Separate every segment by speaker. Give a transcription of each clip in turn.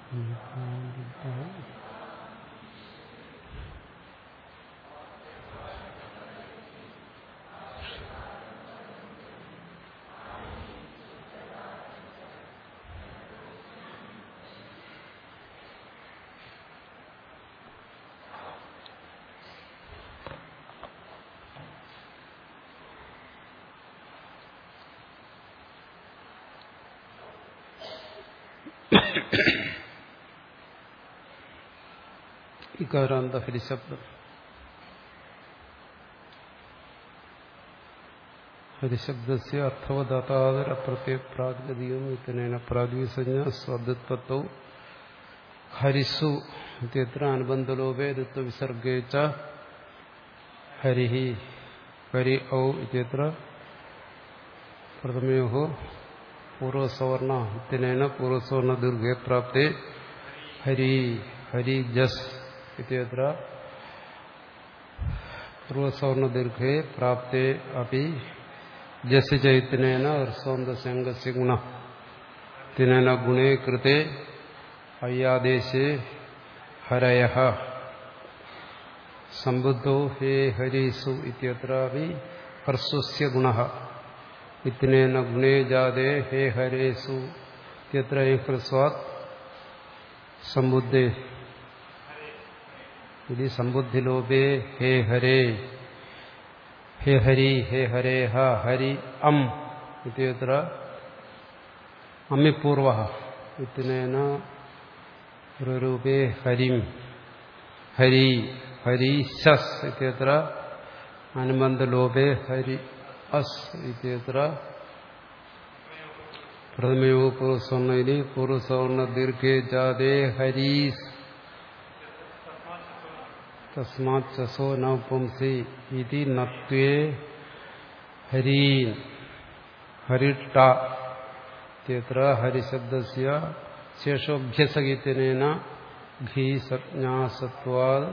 Speaker 1: ഇകാരാന്ത ഹരിശബ്ദം ഹരിശബ്ദസ്യ അർത്ഥവദാതാദര പ്രത്യപ്രാതിപതികം ഇത്തനേന പ്രാതിസഞ്ജ സ്വദിത്വത്തൗ ഹരിസു ഇത്യത്ര അനുബന്ധലോപേ ഋത്വ വിസർഗേ ച ഹരിഹി ഹരി ഔ ഇത്യത്ര പ്രഥമയോ പൂർവസവർണ ഇത്തനേന പൂർവസവർണ ദീർഘേ പ്രാപ്തേ ഹരി ഹരി ജസ് ഇത്യത്ര പൂർവസവർണദീർഘേ പ്രാപ്തേ അപ്പി ജസ് ചൈത്തനേന ഹർസ്വന്തസംഗസ്യ ഗുണ തിനേന ഗുണേ കൃതേ അയ്യാദേശേ ഹരയ സംബുദ്ധോ ഹേ ഹരീസു ഇത്യത്രാപി ഹർസ്വസ്യ ഗുണ ഇത്തിനേന ഗുണേ ജാതേ ഹേ ഹരേസു ഇത്യത്ര ഹ്രസ്വാത് സംബുദ്ധേ ഇത് സംബുദ്ധിലോപേ ഹേ ഹരേ ഹേ ഹരി ഹേ ഹരേ ഹ ഹരി അം ഇത്യത്ര അമ്മിപൂർവ ഇത്തിനേന രൂപേ ഹരിം ഹരി ഹരി ശസ് ഇത്യത്ര അനുബന്ധലോപേ ഹരി അസ് ഇത്യത്ര പ്രഥമയോ പൂർവസ്വർണ്ണ പൂർവസ്വർണ്ണ ദീർഘേ ജാതേ ഹരീസ് തസ്മാത് ചസോ ന പുംസി ഇതി നത്വേ ഹരീൻ ഹരിട്ട ഇത്യത്ര ഹരിശബ്ദസ്യ ശേഷോഭ്യസഗീത്യനേന ഘീ സജ്ഞാസത്വാത്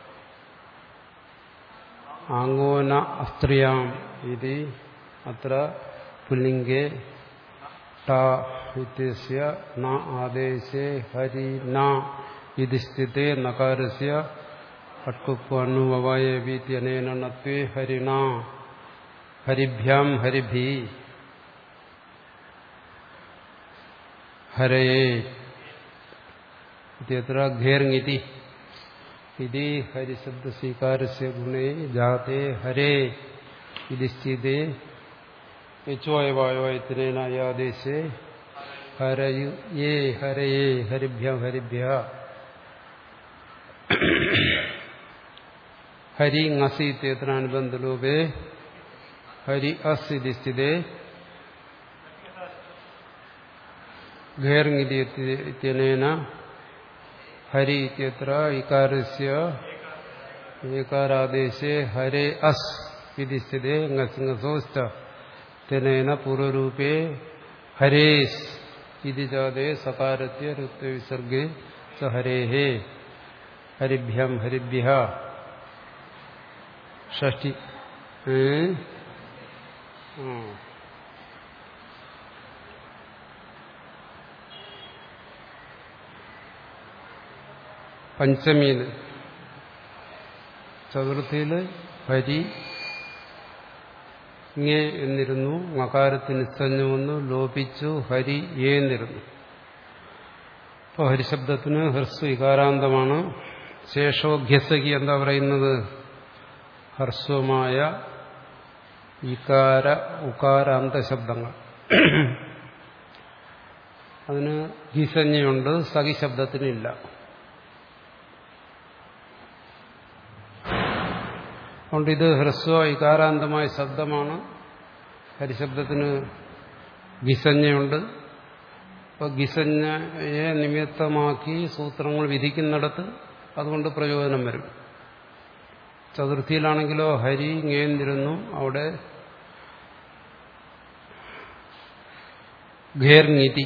Speaker 1: ആംഗോന അസ്ത്രിയാം ഇതി അത്ര പുല്ലിംഗേ ട ഇത്യസ്യ ന ആദേശേ ഹരി ന ഇതി സ്ഥിതേ നകാരസ്യ അട്കുക്വനുവവായ വീത്യനേന നത്വേ ഹരിണ ഹരിഭ്യാം ഹരിഭി ഹരയേ ഇത്യത്ര ഘേർങ്ങിതി ഇതി ഹരിശബ്ദസ്വീകാരസ്യ ഗുണേ ജാതേ ഹരേ ഇതി സ്ഥിതേ യച്ചോയവായോ ഇത്രേന യാദേശേ ഹരയു യേ ഹരയേ ഹരിഭ്യം ഹരിഭ്യ ഹരി ngസി ഇത്യത്ര അനുബന്ധലോപേ ഹരി അസ് ഇതി സ്ഥിതേ ഘേർങ്ങിതി ഇത്യനേന ഹരി ഇത്യത്ര ഇകാരസ്യ ഏകാരാദേശേ ഹരേ അസ് ഇതി സ്ഥിതേ ngസോസ്റ്റ തനേന പൂർവരൂപേ ഹരേസ് ഇതി ജാതേ സകാരത്യ ഋത്വവിസർഗേ സ ഹരേഹേ ഹരിഭ്യം ഹരിഭ്യ ഷഷ്ടി പഞ്ചമിയില് ചതുർത്ഥിയില് ഹരി ഇങ്ങേ എന്നിരുന്നു മകാരത്തിന് നിസ്സഞ്ഞു വന്നു ലോപിച്ചു ഹരി ഏന്നിരുന്നു അപ്പോൾ ഹരിശബ്ദത്തിന് ഹ്രസ്വ ഇകാരാന്തമാണ് ശേഷോഭ്യസകി എന്താ പറയുന്നത് ഹർസ്വമായ ഇകാര ഉകാരാന്ത ശബ്ദങ്ങൾ അതിന് ഗീസഞ്ജയുണ്ട് സഖി ശബ്ദത്തിനില്ല അതുകൊണ്ട് ഇത് ഹ്രസ്വ ഇകാരാന്തമായ ശബ്ദമാണ് ഹരിശബ്ദത്തിന് ഗിസഞ്ജയുണ്ട് അപ്പോൾ ഗിസഞ്ജയെ നിമിത്തമാക്കി സൂത്രങ്ങൾ വിധിക്കുന്നിടത്ത് അതുകൊണ്ട് പ്രയോജനം വരും ചതുർത്ഥിയിലാണെങ്കിലോ ഹരി ഇങ്ങേന്നിരുന്നു അവിടെ ഘേർനീതി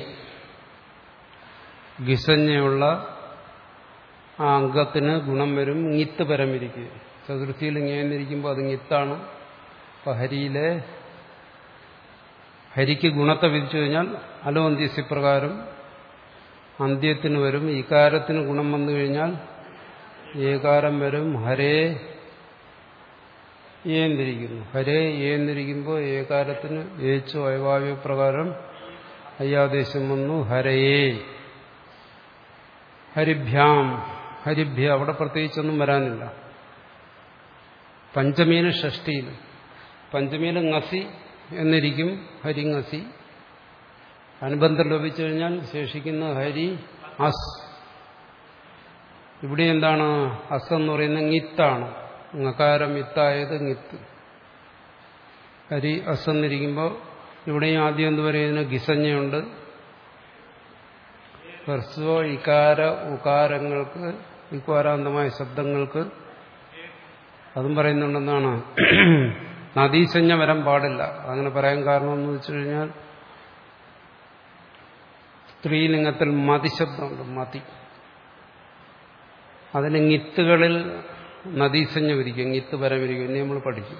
Speaker 1: ഗിസഞ്ജയുള്ള ആ അംഗത്തിന് ഗുണം വരും ഇത്ത് പരമിരിക്കുക ചതുർത്ഥിയിൽ ഇങ്ങേന്നിരിക്കുമ്പോൾ അത് ഇത്താണ് അപ്പൊ ഹരിയിലെ ഹരിക്ക് ഗുണത്തെ വിധിച്ചു കഴിഞ്ഞാൽ അലോന്ത്യസ്യപ്രകാരം അന്ത്യത്തിന് വരും ഇകാരത്തിന് ഗുണം വന്നു കഴിഞ്ഞാൽ ഏകാരം വരും ഹരേ ഏന്നിരിക്കുന്നു ഹരേ ഏന്നിരിക്കുമ്പോൾ ഏകാരത്തിന് ഏച്ചു അയവായ പ്രകാരം അയ്യാദേശം വന്നു ഹരയേ ഹരിഭ്യാം ഹരിഭ്യ അവിടെ പ്രത്യേകിച്ചൊന്നും വരാനില്ല പഞ്ചമീന് ഷഷ്ടിയിൽ പഞ്ചമീന് ngസി എന്നിരിക്കും ഹരി ngസി അനുബന്ധം ലഭിച്ചു കഴിഞ്ഞാൽ ശേഷിക്കുന്ന ഹരി അസ് ഇവിടെ എന്താണ് അസ് എന്ന് പറയുന്നത്ങ്ങിത്താണ് ngകാരം ഇത്തായത്ങ്ങിത്ത് ഹരി അസ് എന്നിരിക്കുമ്പോൾ ഇവിടെയും ആദ്യം എന്ത് പറയുന്നതിന് ഗിസഞ്ഞയുണ്ട് ഹ്രസ്വ ഇകാര ഉകാരങ്ങൾക്ക് ഇക്വാരാന്തമായ ശബ്ദങ്ങൾക്ക് അതും പറയുന്നുണ്ടെന്നാണ് നദീസഞ്ജ വരാൻ പാടില്ല അങ്ങനെ പറയാൻ കാരണം എന്ന് വെച്ചു കഴിഞ്ഞാൽ സ്ത്രീലിംഗത്തിൽ മതിശബ്ദമുണ്ട് മതി അതിന്ങ്ങിത്തുകളിൽ നദീസഞ്ജ വിരിക്കുംങ്ങിത്ത് വരം വിരിക്കും ഇനി നമ്മൾ പഠിക്കും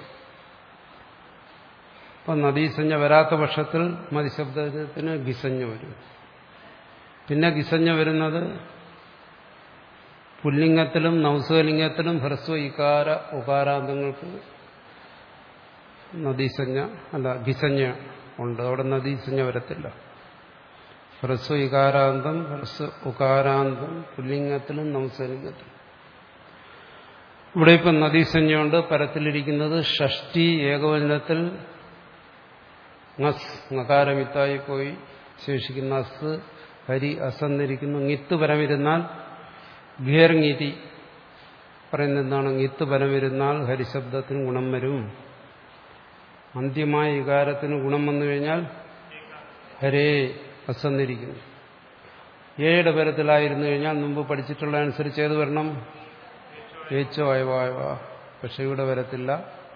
Speaker 1: അപ്പം നദീസഞ്ജ വരാത്ത പക്ഷത്തിൽ മതിശബ്ദത്തിന് ഗിസഞ്ജ വരും പിന്നെ ഗിസഞ്ജ വരുന്നത് പുല്ലിംഗത്തിലും നൗസലിംഗത്തിലും ഹ്രസ്വ ഇകാര ഉകാരാന്തങ്ങൾക്ക് നദീസഞ്ജ അല്ല ഗിസഞ്ജ ഉണ്ട് അവിടെ നദീസഞ്ജ വരത്തില്ല ഹ്രസ്വ ഇകാരാന്തം ഹ്രസ്വ ഉകാരാന്തം പുല്ലിംഗത്തിലും നൗസലിംഗത്തിലും ഇവിടെ ഇപ്പം നദീസഞ്ജയുണ്ട് പരത്തിലിരിക്കുന്നത് ഷഷ്ടി ഏകവചനത്തിൽ ngസ് ngകാരമിത്തായി പോയി ശേഷിക്കുന്ന അസ് ഹരി അസന്നിരിക്കുന്നുങ്ങിത്ത് പരമിരുന്നാൽ ഘേർങ്ങീതി പറയുന്ന എന്താണ് ഗിത്ത് പരമിരുന്നാൽ ഹരിശബ്ദത്തിന് ഗുണം വരും അന്ത്യമായ വികാരത്തിന് ഗുണം വന്നു കഴിഞ്ഞാൽ ഹരേ അസന്നിരിക്കുന്നു ഏയുടെ പരത്തിലായിരുന്നു കഴിഞ്ഞാൽ മുമ്പ് പഠിച്ചിട്ടുള്ള അനുസരിച്ച് ഏത് വരണം ഏച്ചോ അയവായവ പക്ഷെ ഇവിടെ വരത്തില്ല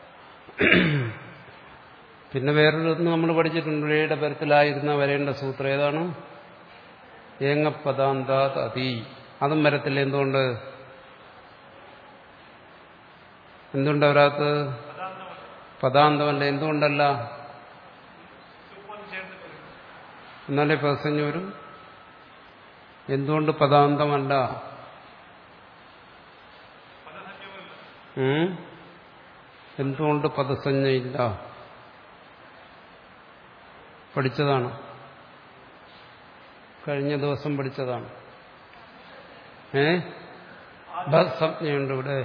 Speaker 1: പിന്നെ വേറൊരു നമ്മൾ പഠിച്ചിട്ടുണ്ട് ഏയുടെ പരത്തിലായിരുന്ന വരേണ്ട സൂത്രം ഏതാണ് ഏങ്ങപ്പദാന്താത് അതി അതും വരത്തില്ല എന്തുകൊണ്ട് എന്തുകൊണ്ട് വരാത്തത് പദാന്തമല്ല എന്തുകൊണ്ടല്ല എന്നാലേ പദസഞ്ജ വരും എന്തുകൊണ്ട് പദാന്തമല്ല ഉം? എന്തുകൊണ്ട് പദസഞ്ജയില്ല പഠിച്ചതാണ് കഴിഞ്ഞ ദിവസം പഠിച്ചതാണ് ഏ ഭസഞ്ജയുണ്ട് ഇവിടെ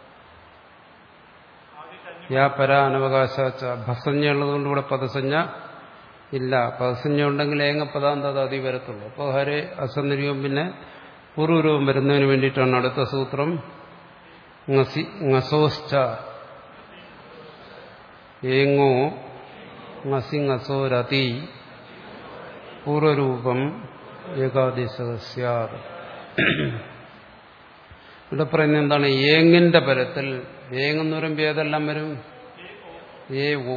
Speaker 1: യാ പര അനവകാശാച്ച ഭസഞ്ജ ഉള്ളതുകൊണ്ട് ഇവിടെ പദസഞ്ജ ഇല്ല പദസഞ്ജ ഉണ്ടെങ്കിൽ ഏങ്ങ പദാന്തത അതി വരത്തുള്ളൂ അപ്പോൾ ഹരെ അസന്നിരിയും പിന്നെ പൂർവരൂപം വരുന്നതിന് വേണ്ടിയിട്ടാണ് അടുത്ത സൂത്രം ngസി ngസോശ്ച ഏങ്ങോ ngസി ngസോരതി പൂർവരൂപം ഏകാദേശസ്യാത് ഇവിടെ പറയുന്നത് എന്താണ് ഏങ്ങിന്റെ പരത്തിൽ ഏങ്ങെന്ന് പറയുമ്പോൾ ഏതെല്ലാം വരും ഏ ഓ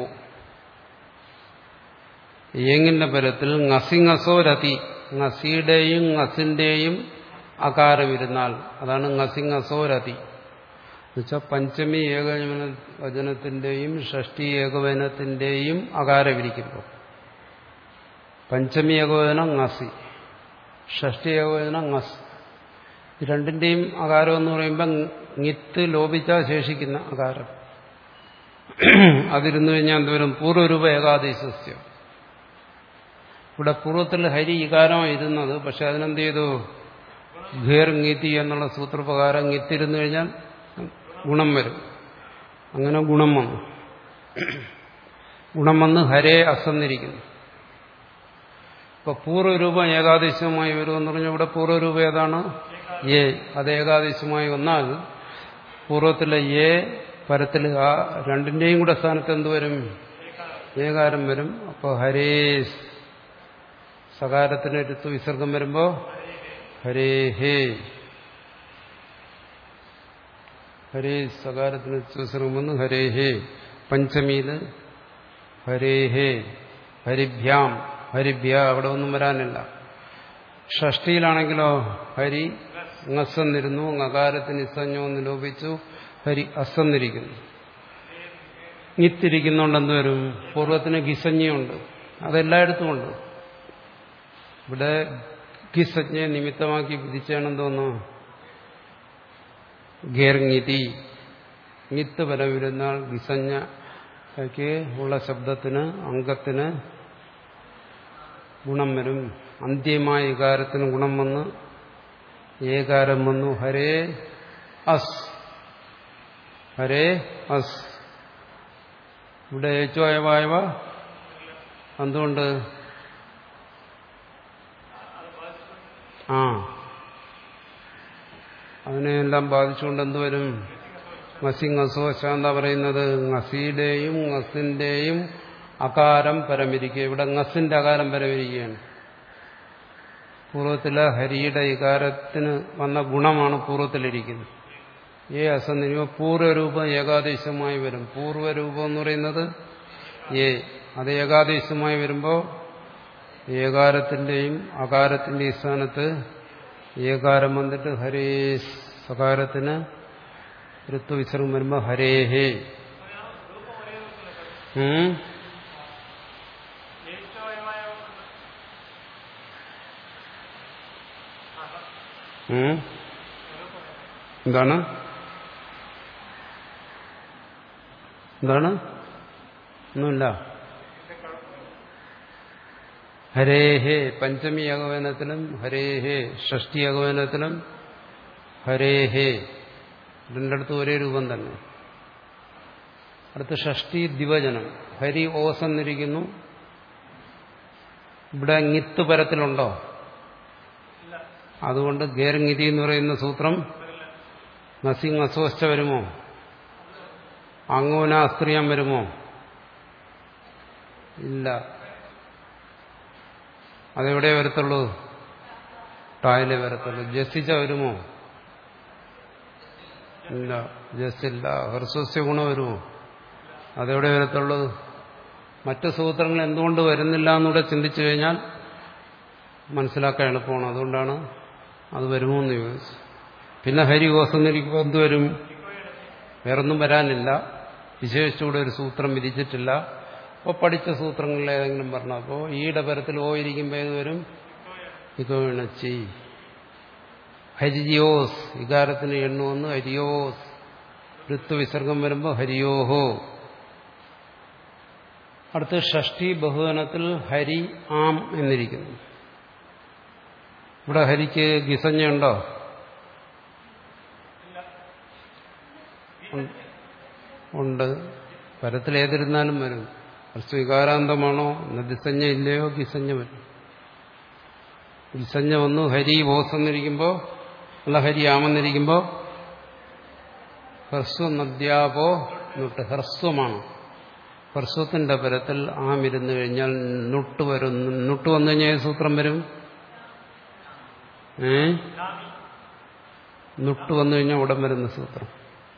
Speaker 1: ഏങ്ങിന്റെ പരത്തിൽ ngസി ngസോ രതി ngസിയുടെയും ngസിന്റെയും അകാരം ഇരുന്നാൽ അതാണ് ngസി ngസോ രതി എന്നുവെച്ചാൽ പഞ്ചമി ഏകവചന വചനത്തിന്റെയും ഷഷ്ടി ഏകവചനത്തിന്റെയും അകാരം ഇരിക്കുമ്പോൾ പഞ്ചമി ഏകവചനം ngസി ഷഷ്ടി ഏകവചനം ngസ് രണ്ടിന്റെയും അകാരം എന്ന് പറയുമ്പോൾങ്ങിത്ത് ലോപിച്ചാൽ ശേഷിക്കുന്ന അകാരം അതിരുന്നു കഴിഞ്ഞാൽ എന്തോരും പൂർവ്വരൂപ ഏകാദേശസ്യം ഇവിടെ പൂർവ്വത്തിൽ ഹരി ഇകാരമാണ് ഇരുന്നത് പക്ഷെ അതിനെന്ത് ചെയ്തു ഘേർ ngീതി എന്നുള്ള സൂത്രപ്രകാരം ngിത്തിരുന്നു കഴിഞ്ഞാൽ ഗുണം വരും അങ്ങനെ ഗുണം വന്നു ഗുണം വന്ന് ഹരേ അസന്നിരിക്കുന്നു ഇപ്പൊ പൂർവ്വരൂപം ഏകാദേശമായി വരുമെന്ന് പറഞ്ഞാൽ ഇവിടെ പൂർവ്വരൂപം ഏതാണ് ഏ അത് ഏകാദേശമായി വന്നാൽ പൂർവ്വത്തിലെ ഏ പരത്തിൽ ആ രണ്ടിന്റെയും കൂടെ സ്ഥാനത്ത് എന്ത് വരും ഏകാരം വരും അപ്പോൾ ഹരേ സകാരത്തിന് ഋത്തു വിസർഗം വരുമ്പോ ഹരേ ഹേ ഹരേ സകാരത്തിന് വിസർഗം വന്ന് ഹരേ ഹേ പഞ്ചമിയില് ഹരേ ഹേ ഹരിഭ്യാം ഹരിഭ്യ അവിടെ ഒന്നും വരാനില്ല ഷഷ്ടിയിലാണെങ്കിലോ ഹരി ngസ്സന്നിരുന്നു ngകാരത്തിന് ഇസഞ്ഞോ എന്ന് ലോപിച്ചു ഹരി അസന്നിരിക്കുന്നു ഇത്തിരിക്കുന്നുണ്ട് എന്ത് വരും പൂർവ്വത്തിന് ഗിസഞ്ഞയുണ്ട് അതെല്ലായിടത്തും ഉണ്ട് ഇവിടെ കിസജ്ഞയെ നിമിത്തമാക്കി വിധിച്ചാണ് എന്തോന്നു ഗേർങ്ങിതി നിത്ത് പരം വരുന്നാൽ ഗിസഞ്ഞക്ക് ഉള്ള ശബ്ദത്തിന് അംഗത്തിന് ഗുണം വരും അന്ത്യമായ വികാരത്തിന് ഗുണം വന്ന് ഏകാരം വന്നു ഹരേ അസ് ഹരേ അസ് ഇവിടെ ഏച്ചുവായവായവ എന്തുകൊണ്ട് ആ അതിനെയെല്ലാം ബാധിച്ചുകൊണ്ട് എന്തുവരും ngസിങ് ngസോ ശാന്ത പറയുന്നത് ngസിയുടെയും ngസിന്റെയും അകാരം പരമിരിക്കുക ഇവിടെ ngസിന്റെ അകാരം പരമിരിക്കുകയാണ് പൂർവ്വത്തിലെ ഹരിയുടെ ഇകാരത്തിന് വന്ന ഗുണമാണ് പൂർവ്വത്തിലിരിക്കുന്നത് ഏ അസന്നിരിക്കുമ്പോൾ പൂർവ്വരൂപം ഏകാദേശമായി വരും പൂർവ്വരൂപം എന്ന് പറയുന്നത് ഏ അത് ഏകാദേശമായി വരുമ്പോൾ ഏകാരത്തിന്റെയും അകാരത്തിന്റെയും സ്ഥാനത്ത് ഏകാരം വന്നിട്ട് ഹരേ സകാരത്തിന് ഋത്വവിസർഗം വരുമ്പോൾ ഹരേഹേ ഉം ഉം എന്താണ് എന്താണ് ഒന്നുമില്ല ഹരേഹേ പഞ്ചമി ഏകവനത്തിലും ഹരേഹേ ഷഷ്ടി ഏകവനത്തിലും ഹരേഹേ രണ്ടിടത്തും ഒരേ രൂപം തന്നെ അടുത്ത് ഷഷ്ടി ദിവചനം ഹരി ഓസ് എന്നിരിക്കുന്നു ഇവിടെങ്ങിത്ത് പരത്തിലുണ്ടോ അതുകൊണ്ട് ഗേർങ്ങിതി എന്ന് പറയുന്ന സൂത്രം നസിങ് അസ്വസ്ഥ വരുമോ അങ്ങോന അസ്ത്രീയം വരുമോ ഇല്ല അതെവിടെ വരത്തുള്ളൂ ടായിലെ വരത്തുള്ളൂ ജസിച്ച വരുമോ ഇല്ല ജസ്സില്ല ഹർസ്വസ്യ ഗുണം വരുമോ അതെവിടെ വരത്തുള്ളൂ മറ്റ് സൂത്രങ്ങൾ എന്തുകൊണ്ട് വരുന്നില്ല എന്നൂടെ ചിന്തിച്ചു കഴിഞ്ഞാൽ മനസ്സിലാക്കാൻ എളുപ്പമാണ് അതുകൊണ്ടാണ് അത് വരുമോ എന്ന് ചോദിച്ചു പിന്നെ ഹരി ഓസന്നിരിക്കുമ്പോൾ എന്ത് വരും വേറൊന്നും വരാനില്ല വിശേഷിച്ചുകൂടെ ഒരു സൂത്രം വിധിച്ചിട്ടില്ല അപ്പോൾ പഠിച്ച സൂത്രങ്ങളിൽ ഏതെങ്കിലും പറഞ്ഞു അപ്പോൾ ഈയുടെ പരത്തിൽ ഓ ഇരിക്കുമ്പോൾ ഏത് വരും ഇകോണച്ചി ഹരിയോസ് ഇകാരത്തിന് എണ്ണുവന്ന് ഹരിയോസ് ഋത്വവിസർഗം വരുമ്പോൾ ഹരിയോഹോ അടുത്ത് ഷഷ്ടി ബഹുവനത്തിൽ ഹരി ആം എന്നിരിക്കുന്നു ഇവിടെ ഹരിക്ക് ഗിസഞ്ഞുണ്ടോ ഉണ്ട് പരത്തിൽ ഏതിരുന്നാലും വരും വികാരാന്തമാണോ നദിസഞ്ജ ഇല്ലയോ ഗിസഞ്ഞ വരും ഗിസഞ്ഞ വന്നു ഹരി ഓസ് എന്നിരിക്കുമ്പോൾ അല്ല ഹരി ആമെന്നിരിക്കുമ്പോൾ ഹ്രസ്വ നദ്യാപോ നുട്ട് ഹ്രസ്വമാണ് ഹ്രസ്വത്തിന്റെ പരത്തിൽ ആം ഇരുന്നു കഴിഞ്ഞാൽ നുട്ട് വരും നുട്ട് വന്നു കഴിഞ്ഞാൽ ഏത് സൂത്രം വരും ഏ നുട്ട് വന്നു കഴിഞ്ഞാൽ ഉടൻ വരുന്ന സൂത്രം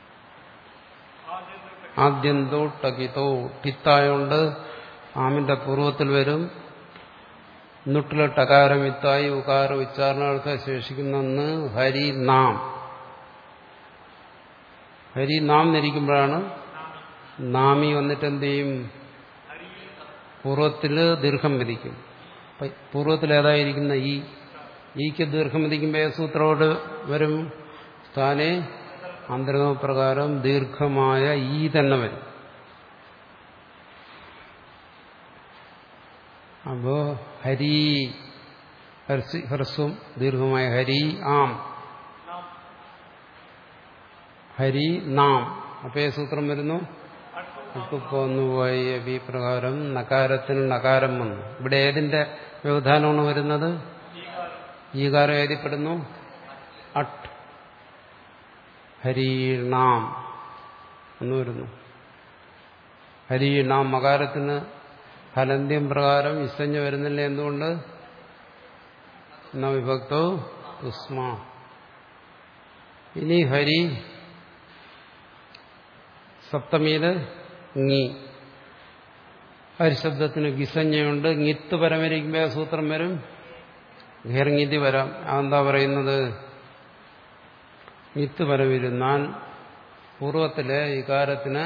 Speaker 1: ആദ്യന്തോ ടകിതോ ടിത്തായോണ്ട് ആമിന്റെ പൂർവ്വത്തിൽ വരും നുട്ടിലെ ടകാരം വിത്തായി ഉകാര ഉച്ചാരണകൾക്ക് ശേഷിക്കുന്ന ഹരി നാം ഹരി നാം എന്നിരിക്കുമ്പോഴാണ് നാമി വന്നിട്ട് എന്ത് ചെയ്യും പൂർവ്വത്തില് ദീർഘം വിധിക്കും പൂർവ്വത്തിൽ ഏതായിരിക്കുന്ന ഈ ഈക്ക് ദീർഘം വിധിക്കുമ്പോൾ സൂത്രോട് വരും സ്ഥാനെ അന്തരപ്രകാരം ദീർഘമായ ഈ തന്നെ വരും അപ്പോ ഹരി ഹ്രസ്വം ദീർഘമായ ഹരി ആം ഹരി നാം അപ്പൊ ഏ സൂത്രം വരുന്നു ഉപ്പുപോന്നു പോയി അഭി പ്രകാരം നകാരത്തിന് നകാരം വന്നു ഇവിടെ ഏതിന്റെ വ്യവധാനമാണ് വരുന്നത് ഈകാരം എഴുതിപ്പെടുന്നു അട്ട് ഹരീണാം എന്ന് വരുന്നു ഹരീണാം മകാരത്തിന് ഹലന്ത്യം പ്രകാരം ഇസഞ്ഞ വരുന്നില്ല എന്തുകൊണ്ട് എന്നാ വിഭക്തോ ഉസ്മ ഇനി ഹരി സപ്തമിയില് ngി ഹരിശബ്ദത്തിന് ഗിസഞ്ഞയുണ്ട്ങ്ങിത്ത് പരമരിക്കുമ്പോൾ സൂത്രം വരും ഘേർങ്ങിതി വരാം അതെന്താ പറയുന്നത് മിത്ത് പരമിരുന്നാൽ പൂർവത്തിലെ ഇകാരത്തിന്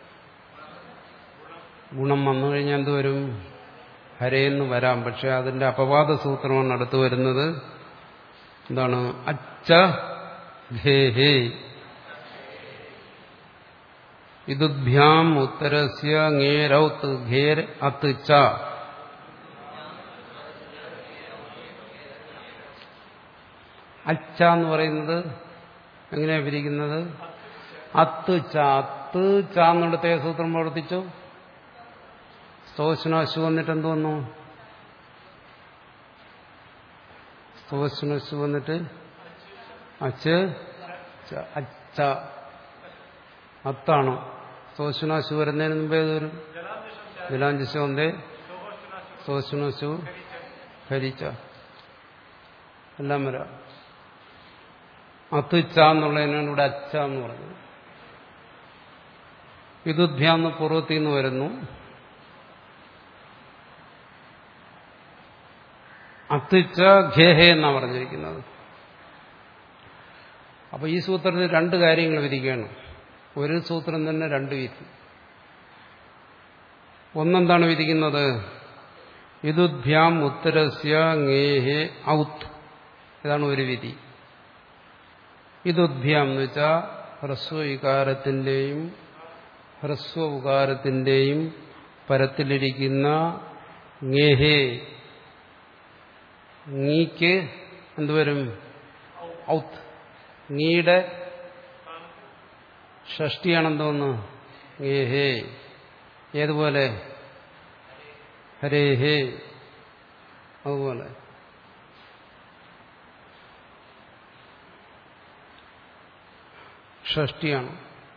Speaker 1: ഗുണം വന്നു കഴിഞ്ഞാൽ എന്തുവരും ഹരയെന്ന് വരാം പക്ഷെ അതിന്റെ അപവാദ സൂത്രമാണ് അടുത്ത് വരുന്നത് എന്താണ് അച്ച ഘേഹേ ഇതുഭ്യാം ഉത്തരസ്യ ngേരൗത്ത് ഘേർ അത്ത് ച അച്ച എന്ന് പറയുന്നത് എങ്ങനെയാ പിരിക്കുന്നത് അത്ത് ച അത്ത് ച എന്നിടത്തെ സൂത്രം പ്രവർത്തിച്ചു സ്തോഷനാശു വന്നിട്ട് എന്ത് വന്നു സ്തോഷനാശു വന്നിട്ട് അച്ച് ച, അച്ച അത്താണ് സ്തോഷനാശു വരുന്നതിന് മുമ്പേ വരും ജലാഞ്ചിശ വന്നേ സ്തോഷനാശു ഹരിച്ച എല്ലാം വരാം അത്തുച്ച എന്നുള്ളതിനാണ് ഇവിടെ അച്ച എന്ന് പറഞ്ഞത് വിദുദ്ഭ്യാന്ന് പൂർവ്വത്തിൽ നിന്ന് വരുന്നു അത്തുച്ച ഘേഹേ എന്നാണ് പറഞ്ഞിരിക്കുന്നത് അപ്പൊ ഈ സൂത്രത്തിൽ രണ്ട് കാര്യങ്ങൾ വിധിക്കുകയാണ് ഒരു സൂത്രം തന്നെ രണ്ട് വിധി ഒന്നെന്താണ് വിധിക്കുന്നത് വിദുദ്ഭ്യാം ഉത്തരസ്യ ngേഹേ ഔത്ത് ഇതാണ് ഒരു വിധി വിദുദ്ഭ്യാം എന്ന് വെച്ചാൽ ഹ്രസ്വ വികാരത്തിന്റെയും ഹ്രസ്വ ഉകാരത്തിന്റെയും പരത്തിലിരിക്കുന്ന ngേഹേ ngീക്ക് എന്തുവരും ഔത്ത് ngീയുടെ ഷഷ്ടിയാണെന്തോന്ന് ngേഹേ ഏതുപോലെ ഹരേഹേ അതുപോലെ ഷഷ്ടിയാണ്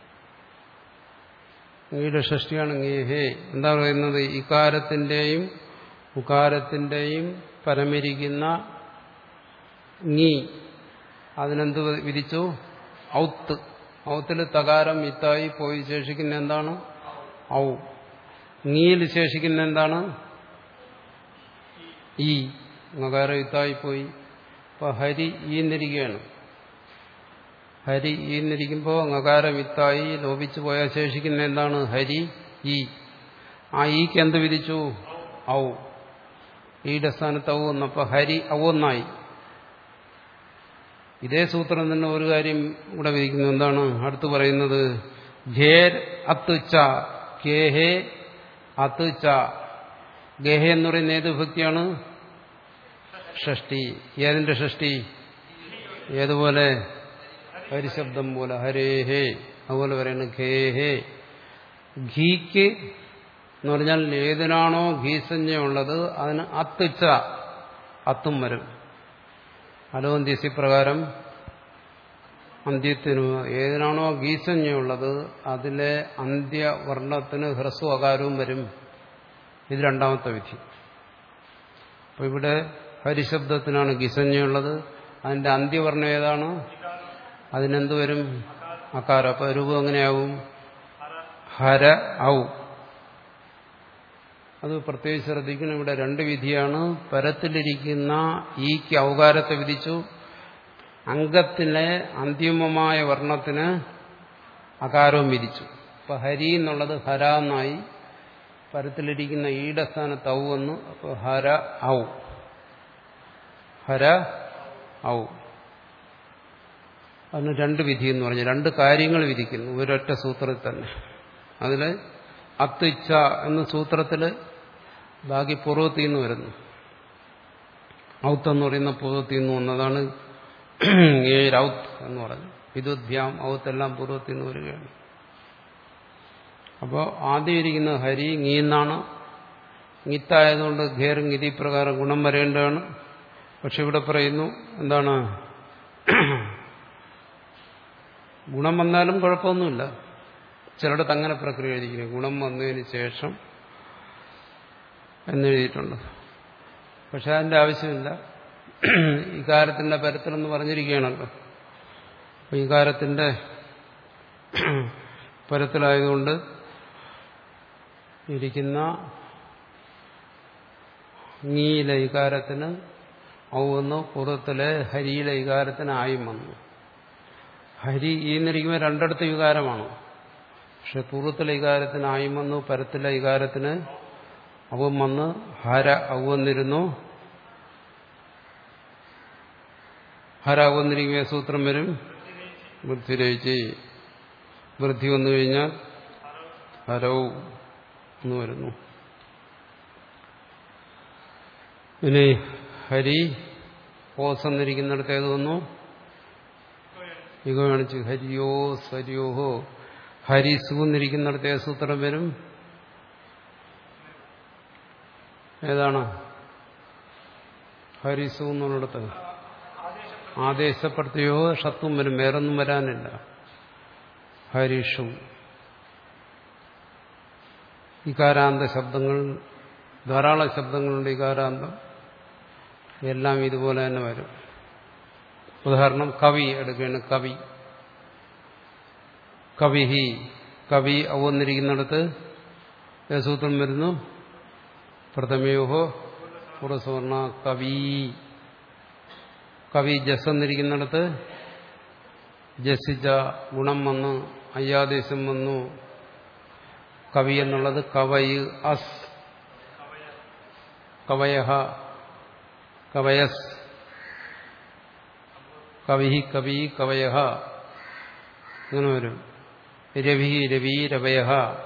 Speaker 1: ngീയുടെ ഷഷ്ടിയാണ് ngേഹേ എന്താ പറയുന്നത് ഇകാരത്തിന്റെയും ഉകാരത്തിന്റെയും പരമിരിക്കുന്ന ngീ അതിനെന്ത് വിധിച്ചു ഔത്ത് ഔത്തിൽ തകാരം ഇത്തായി പോയി ശേഷിക്കുന്ന എന്താണ് ഔ ngീയിൽ ശേഷിക്കുന്ന എന്താണ് ഈ നകാരം ഇത്തായി പോയി അപ്പൊ ഹരി ഈന്നിരിക്കുകയാണ് ഹരി ഈന്നിരിക്കുമ്പോൾ നകാരം ഇത്തായി ലോപിച്ചു പോയാൽ ശേഷിക്കുന്ന എന്താണ് ഹരി ഈ ആ ഈക്ക് എന്ത് വിധിച്ചു ഔ ഈയുടെ സ്ഥാനത്ത് ഔ വന്നപ്പോ ഹരി ഔന്നായി ഇതേ സൂത്രം തന്നെ ഒരു കാര്യം ഇവിടെ വിധിക്കുന്നു എന്താണ് അടുത്ത് പറയുന്നത് ഘേർ അത്ത് ച കേഹേ അത്ത് ച ഗേഹേ എന്ന് പറയുന്ന ഏത് ഭക്തിയാണ് ഷഷ്ടി ഏതിന്റെ ഷഷ്ടി ഏതുപോലെ ഹരിശബ്ദം പോലെ ഹരേഹേ അതുപോലെ പറയുന്നത് ഖേഹേ ഘീക്ക് എന്ന് പറഞ്ഞാൽ ഏതിനാണോ ഘീസഞ്ജയുള്ളത് അതിന് അത്തിച്ച അത്തും വരും അലോന്ത്യസി പ്രകാരം അന്ത്യത്തിന് ഏതിനാണോ ഗീസഞ്ജയുള്ളത് അതിലെ അന്ത്യവർണ്ണത്തിന് ഹ്രസ്വ അകാരവും വരും ഇത് രണ്ടാമത്തെ വിധി അപ്പൊ ഇവിടെ ഹരിശബ്ദത്തിനാണ് ഗീസഞ്ജയുള്ളത് അതിന്റെ അന്ത്യവർണ്ണം ഏതാണ് അതിനെന്ത് വരും അകാരം അപ്പൊ രൂപം എങ്ങനെയാവും ഹര ഔ അത് പ്രത്യേകിച്ച് ശ്രദ്ധിക്കണം ഇവിടെ രണ്ട് വിധിയാണ് പരത്തിലിരിക്കുന്ന ഈക്ക് ഔകാരത്തെ വിധിച്ചു അംഗത്തിലെ അന്തിമമായ വർണ്ണത്തിന് അകാരവും വിധിച്ചു അപ്പൊ ഹരി എന്നുള്ളത് ഹര എന്നായി പരത്തിലിരിക്കുന്ന ഈയുടെ സ്ഥാനത്ത് ഔ വന്നു അപ്പൊ ഹര ഔ ഹര ഔ അതിന് രണ്ട് വിധി എന്ന് പറഞ്ഞു രണ്ട് കാര്യങ്ങൾ വിധിക്കുന്നു ഒരൊറ്റ സൂത്രത്തിൽ തന്നെ അതിൽ അത്തിച്ച എന്ന സൂത്രത്തിൽ ബാക്കി പൂർവ്വത്തിൽ നിന്ന് വരുന്നു ഔത്ത് എന്ന് പറയുന്ന പൂർവ്വത്തിൽ നിന്ന് വന്നതാണ് ഏരൗത്ത് എന്ന് പറഞ്ഞു വിദുദ്ഭ്യാം ഔത്ത് എല്ലാം പൂർവ്വത്തിൽ നിന്ന് വരികയാണ് അപ്പോൾ ആദ്യം ഇരിക്കുന്നത് ഹരി ngീന്നാണ് ngീത്തായതുകൊണ്ട് ഘേർ ഗിതി പ്രകാരം ഗുണം വരേണ്ടതാണ് പക്ഷെ ഇവിടെ പറയുന്നു എന്താണ് ഗുണം വന്നാലും കുഴപ്പമൊന്നുമില്ല ചിലയിടത്ത് അങ്ങനെ പ്രക്രിയ എഴുതിക്കുന്നു ഗുണം വന്നതിന് ശേഷം എന്നെഴുതിയിട്ടുണ്ട് പക്ഷെ അതിന്റെ ആവശ്യമില്ല ഇകാരത്തിന്റെ പരത്തിലെന്ന് പറഞ്ഞിരിക്കുകയാണല്ലോ അപ്പൊ ഇകാരത്തിന്റെ പരത്തിലായതുകൊണ്ട് ഇരിക്കുന്ന ngീയിലെ ഇകാരത്തിന് ഔ വന്നു പൂർവ്വത്തിലെ ഹരിയിലെ ഇകാരത്തിന് ആയും വന്നു ഹരി ഈന്നിരിക്കുമ്പോൾ രണ്ടിടത്ത് വികാരമാണ് പക്ഷെ പൂർവ്വത്തിലെ ഇകാരത്തിന് ആയും വന്നു പരത്തിലെ ഇകാരത്തിന് അവൻ വന്ന് ഹര ഔ വന്നിരുന്നു ഹര വന്നിരിക്കുമ്പോൾ ഏത് സൂത്രം വരും വൃദ്ധിരയിച്ച് വൃദ്ധി വന്നു കഴിഞ്ഞാൽ ഹരവും എന്ന് വരുന്നു ഇനി ഹരി ഓസ് എന്നിരിക്കുന്നിടത്ത് ഏത് വന്നു യുഗ കാണിച്ച് ഹരിയോ സരിയോഹോ ഹരിസു എന്നിരിക്കുന്നിടത്ത് ഏത് സൂത്രം വരും ഏതാണ് ഹരിസു എന്നുള്ളിടത്ത് ആദേശപ്പെടുത്തിയോ ഷത്വം വരും വേറൊന്നും വരാനില്ല ഹരിഷു ഇകാരാന്ത ശബ്ദങ്ങൾ ധാരാളം ശബ്ദങ്ങളുണ്ട് ഇകാരാന്തം എല്ലാം ഇതുപോലെ തന്നെ വരും ഉദാഹരണം കവി എടുക്കുകയാണ് കവി കവിഹി കവി അവന്നിരിക്കുന്നിടത്ത് സൂത്രം വരുന്നു പ്രഥമയോഹോ പുറസുവർണ കവി കവി ജസ് എന്നിരിക്കുന്നിടത്ത് ജസിച്ച ഗുണം വന്നു അയ്യാദേശം വന്നു കവി എന്നുള്ളത് കവയ് അസ് കവയഹ കവയസ് കവി കവി കവയഹ ഇങ്ങനെ വരും രവി രവി രവയ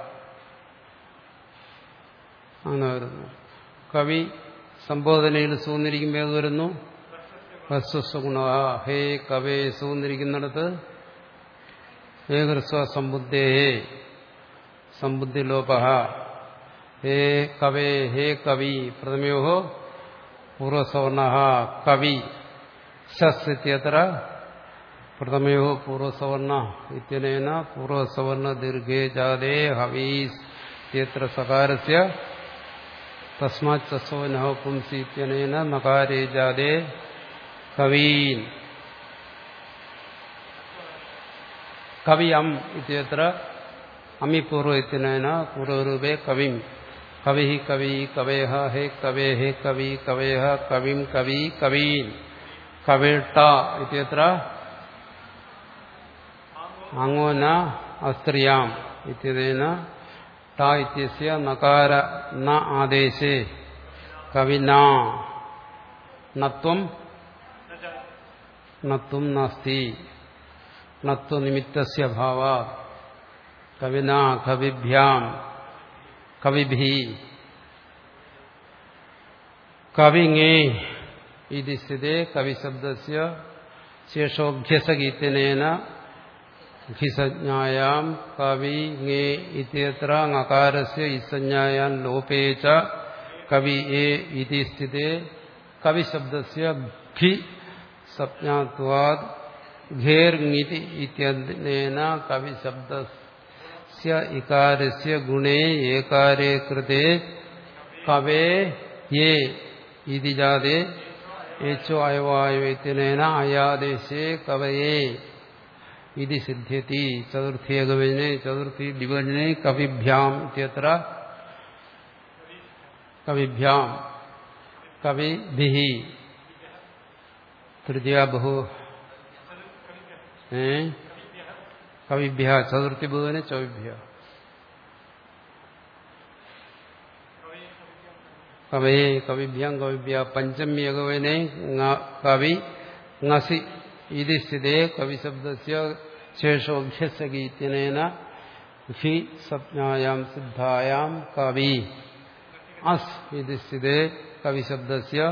Speaker 1: അങ്ങനെ വരുന്നു കവി സംബോധനയിൽ സൂന്നിരിക്കുമ്പോൾ ഏത് വരുന്നു ഹസ്വസ്വഗുണ ഹേ കവേ സൂന്നിരിക്കുന്നിടത്ത് ഹേ ഹ്രസ്വ സമ്പുദ്ധേ സമ്പുദ്ധിലോപ ഹേ കവേ ഹേ കവി പ്രഥമയോ പൂർവസവർണ കവി ശസ് ഇത്യത്ര പ്രഥമയോ പൂർവസവർണ ഇത്യനേന പൂർവസവർണ ദീർഘേ ജാതേ ഹവീസ് ഇത്യത്ര സകാരസ്യ തസ്മാത് ചസോ നഹ പുംസി ഇത്യനേന നകാരേ ജാതേ കവീൻ കവി അം ഇത്യത്ര അമി പൂർവ ഇത്യനേന പൂർവരൂപേ കവിം കവി കവി കവയ ഹേ കവേ ഹേ കവി കവയ കവിം കവി കവീൻ കവിട്ട ഇത്യത്ര ആങ്ങോ ന അസ്ത്രിയാം ഇത്യതേന ട ഇത്യസ്യ നകാര ന ആദേശേ കവിന നത്വം നത്വം നാസ്തി നത്വനിമിത്തസ്യ ഭാവ കവിന കവിഭ്യാം കവിഭി കവിങ്ങേ ഇതി സ്ഥിതേ കവിശബ്ദസ്യ ശേഷോഭ്യസഗീത്യനേന ഘിസജ്ഞായാം കവി ങേ ഇത്യത്ര ങകാരസ്യ ഇസഞ്ജായാൻ ലോപേ ച കവി ഏ ഇതി സ്ഥിതേ കവിശബ്ദസ്യ ഘി സപ്ഞാത്വാദ് ഘേർങ്ങിതി ഇത്യനേന കവിശബ്ദസ്യ ഇകാരസ്യ ഗുണേ ഏകാരേ കൃതേ കവേ യേ ഇതി ജാതേ ഏച്ചോ അയവായോ ഇത്യനേന അയാദേശേ കവയേ ഇതി സിദ്ധ്യതി ചതുർത്ഥി ഏകവചനെ ചതുർത്ഥി ദ്വിവചനെ കവിഭ്യാം ഇത്യത്ര കവിഭ്യാം കവിഭി തൃതീയ ബഹു ഏ കവിഭ്യ ചതുർത്ഥി ബഹുവിനെ ചവിഭ്യ കവയെ കവിഭ്യാം കവിഭ്യ പഞ്ചമി ഏകവനെ കവി ngasi ഇതി സ്ഥിതേ കവിശബ്ദസ്യ ശേഷോഭ്യസഗീത്യനേന ഹി സംജ്ഞായാം സിദ്ധായാം കവി അസ് ഇതി സ്ഥിതേ കവിശബ്ദസ്യ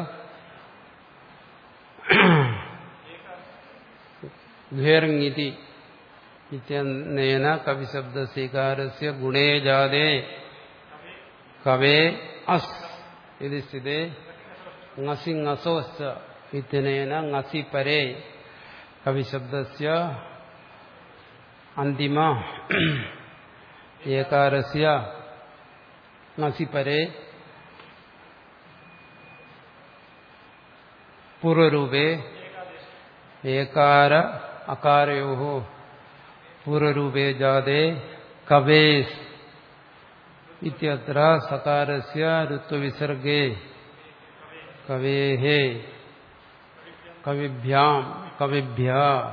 Speaker 1: ഘേർങ്ങിതി ഇത്യനേന കവിശബ്ദസ്യകാരസ്യ ഗുണേ ജാതേ കവേ അസ് ഇതി സ്ഥിതേ ngasi ngസോശ്ച ഇത്യനേന ngasi പരേ കവിശബ്ദസ്യ അന്തിമ ഏകാരസ്യ ngasi പരേ പൂർവരൂപേ ഏകാര അകാരയോ പൂർവരൂപേ ജാതേ കവേസ് ഇത്യത്ര സകാരസ്യ ഋത്വവിസർഗേ കവേഹേ കവിഭ്യാം കവിഭ്യ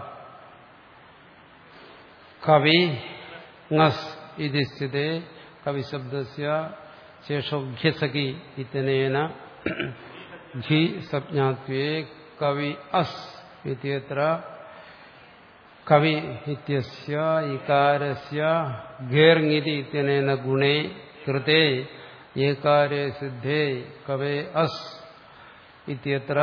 Speaker 1: കവി ngസ് ഇതി സ്ഥിതേ കവിശബ്ദസ്യ ശേഷോഭ്യസകി ഇത്യനേന ഘി സംജ്ഞാത്വേ കവി അസ് ഇത്യത്ര കവി ഇത്യസ്യ ഇകാരസ്യ ഘേർങ്ങിതി ഇത്യനേന ഗുണേ കൃതേ ഏകാരേ സിദ്ധേ കവേ അസ് ഇത്യത്ര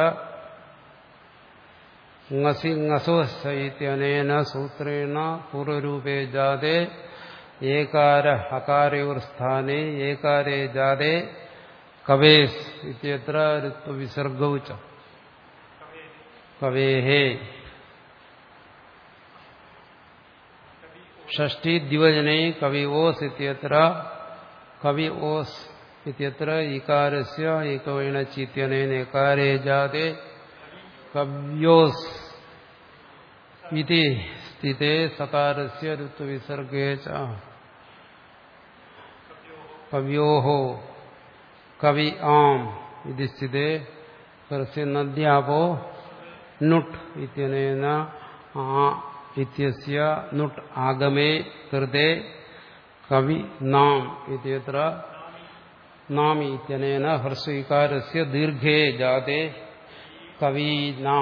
Speaker 1: ngसि ngसोस्य इत्यनेन सूत्रेण पूर्वरूपे जाते एकार हकारयोर्स्थाने एकारे जाते कवेस् इत्यत्र ऋत्वविसर्गौ च कवेः षष्ठी द्विवचने कवि ओस् इत्यत्र कवि ओस् इत्यत्र इकारस्य एकवचनचित्यनेन एकारे जाते कव्योस् इति स्थिते सकारस्य ऋतुविसर्गे च कव्योः कवि आम् इति स्थिते परस्य नद्यापो नुट् इत्यनेन आ इत्यस्य नुट् आगमे कृते कवि नाम् इत्यत्र नाम् इत्यनेन हर्षविकारस्य दीर्घे जाते कवीना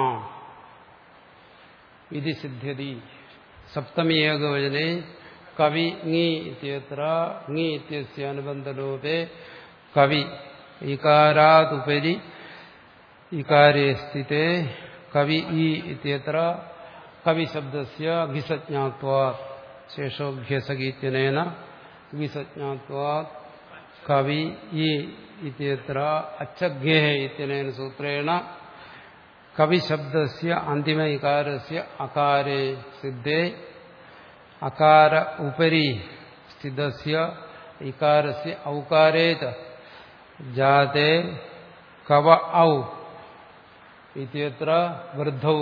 Speaker 1: इति सिद्ध्यति सप्तमी एकवचने कवि ङि इत्यत्र ङि इत्यस्य अनुबन्धलोपे कवि इकारादुपरि इकारे स्थिते कवि इ इत्यत्र कविशब्दस्य घिसज्ञात्वात् शेषोघ्यसगीत्यनेन घिसज्ञात्वात् कवि इ इत्यत्र अच्छघ्यः इत्यनेन सूत्रेण कविशब्दस्य अन्तिम इकारस्य अकारे सिद्धे अकार उपरि स्थितस्य इकारस्य औकारे च जाते कव औ इत्यत्र वृद्धौ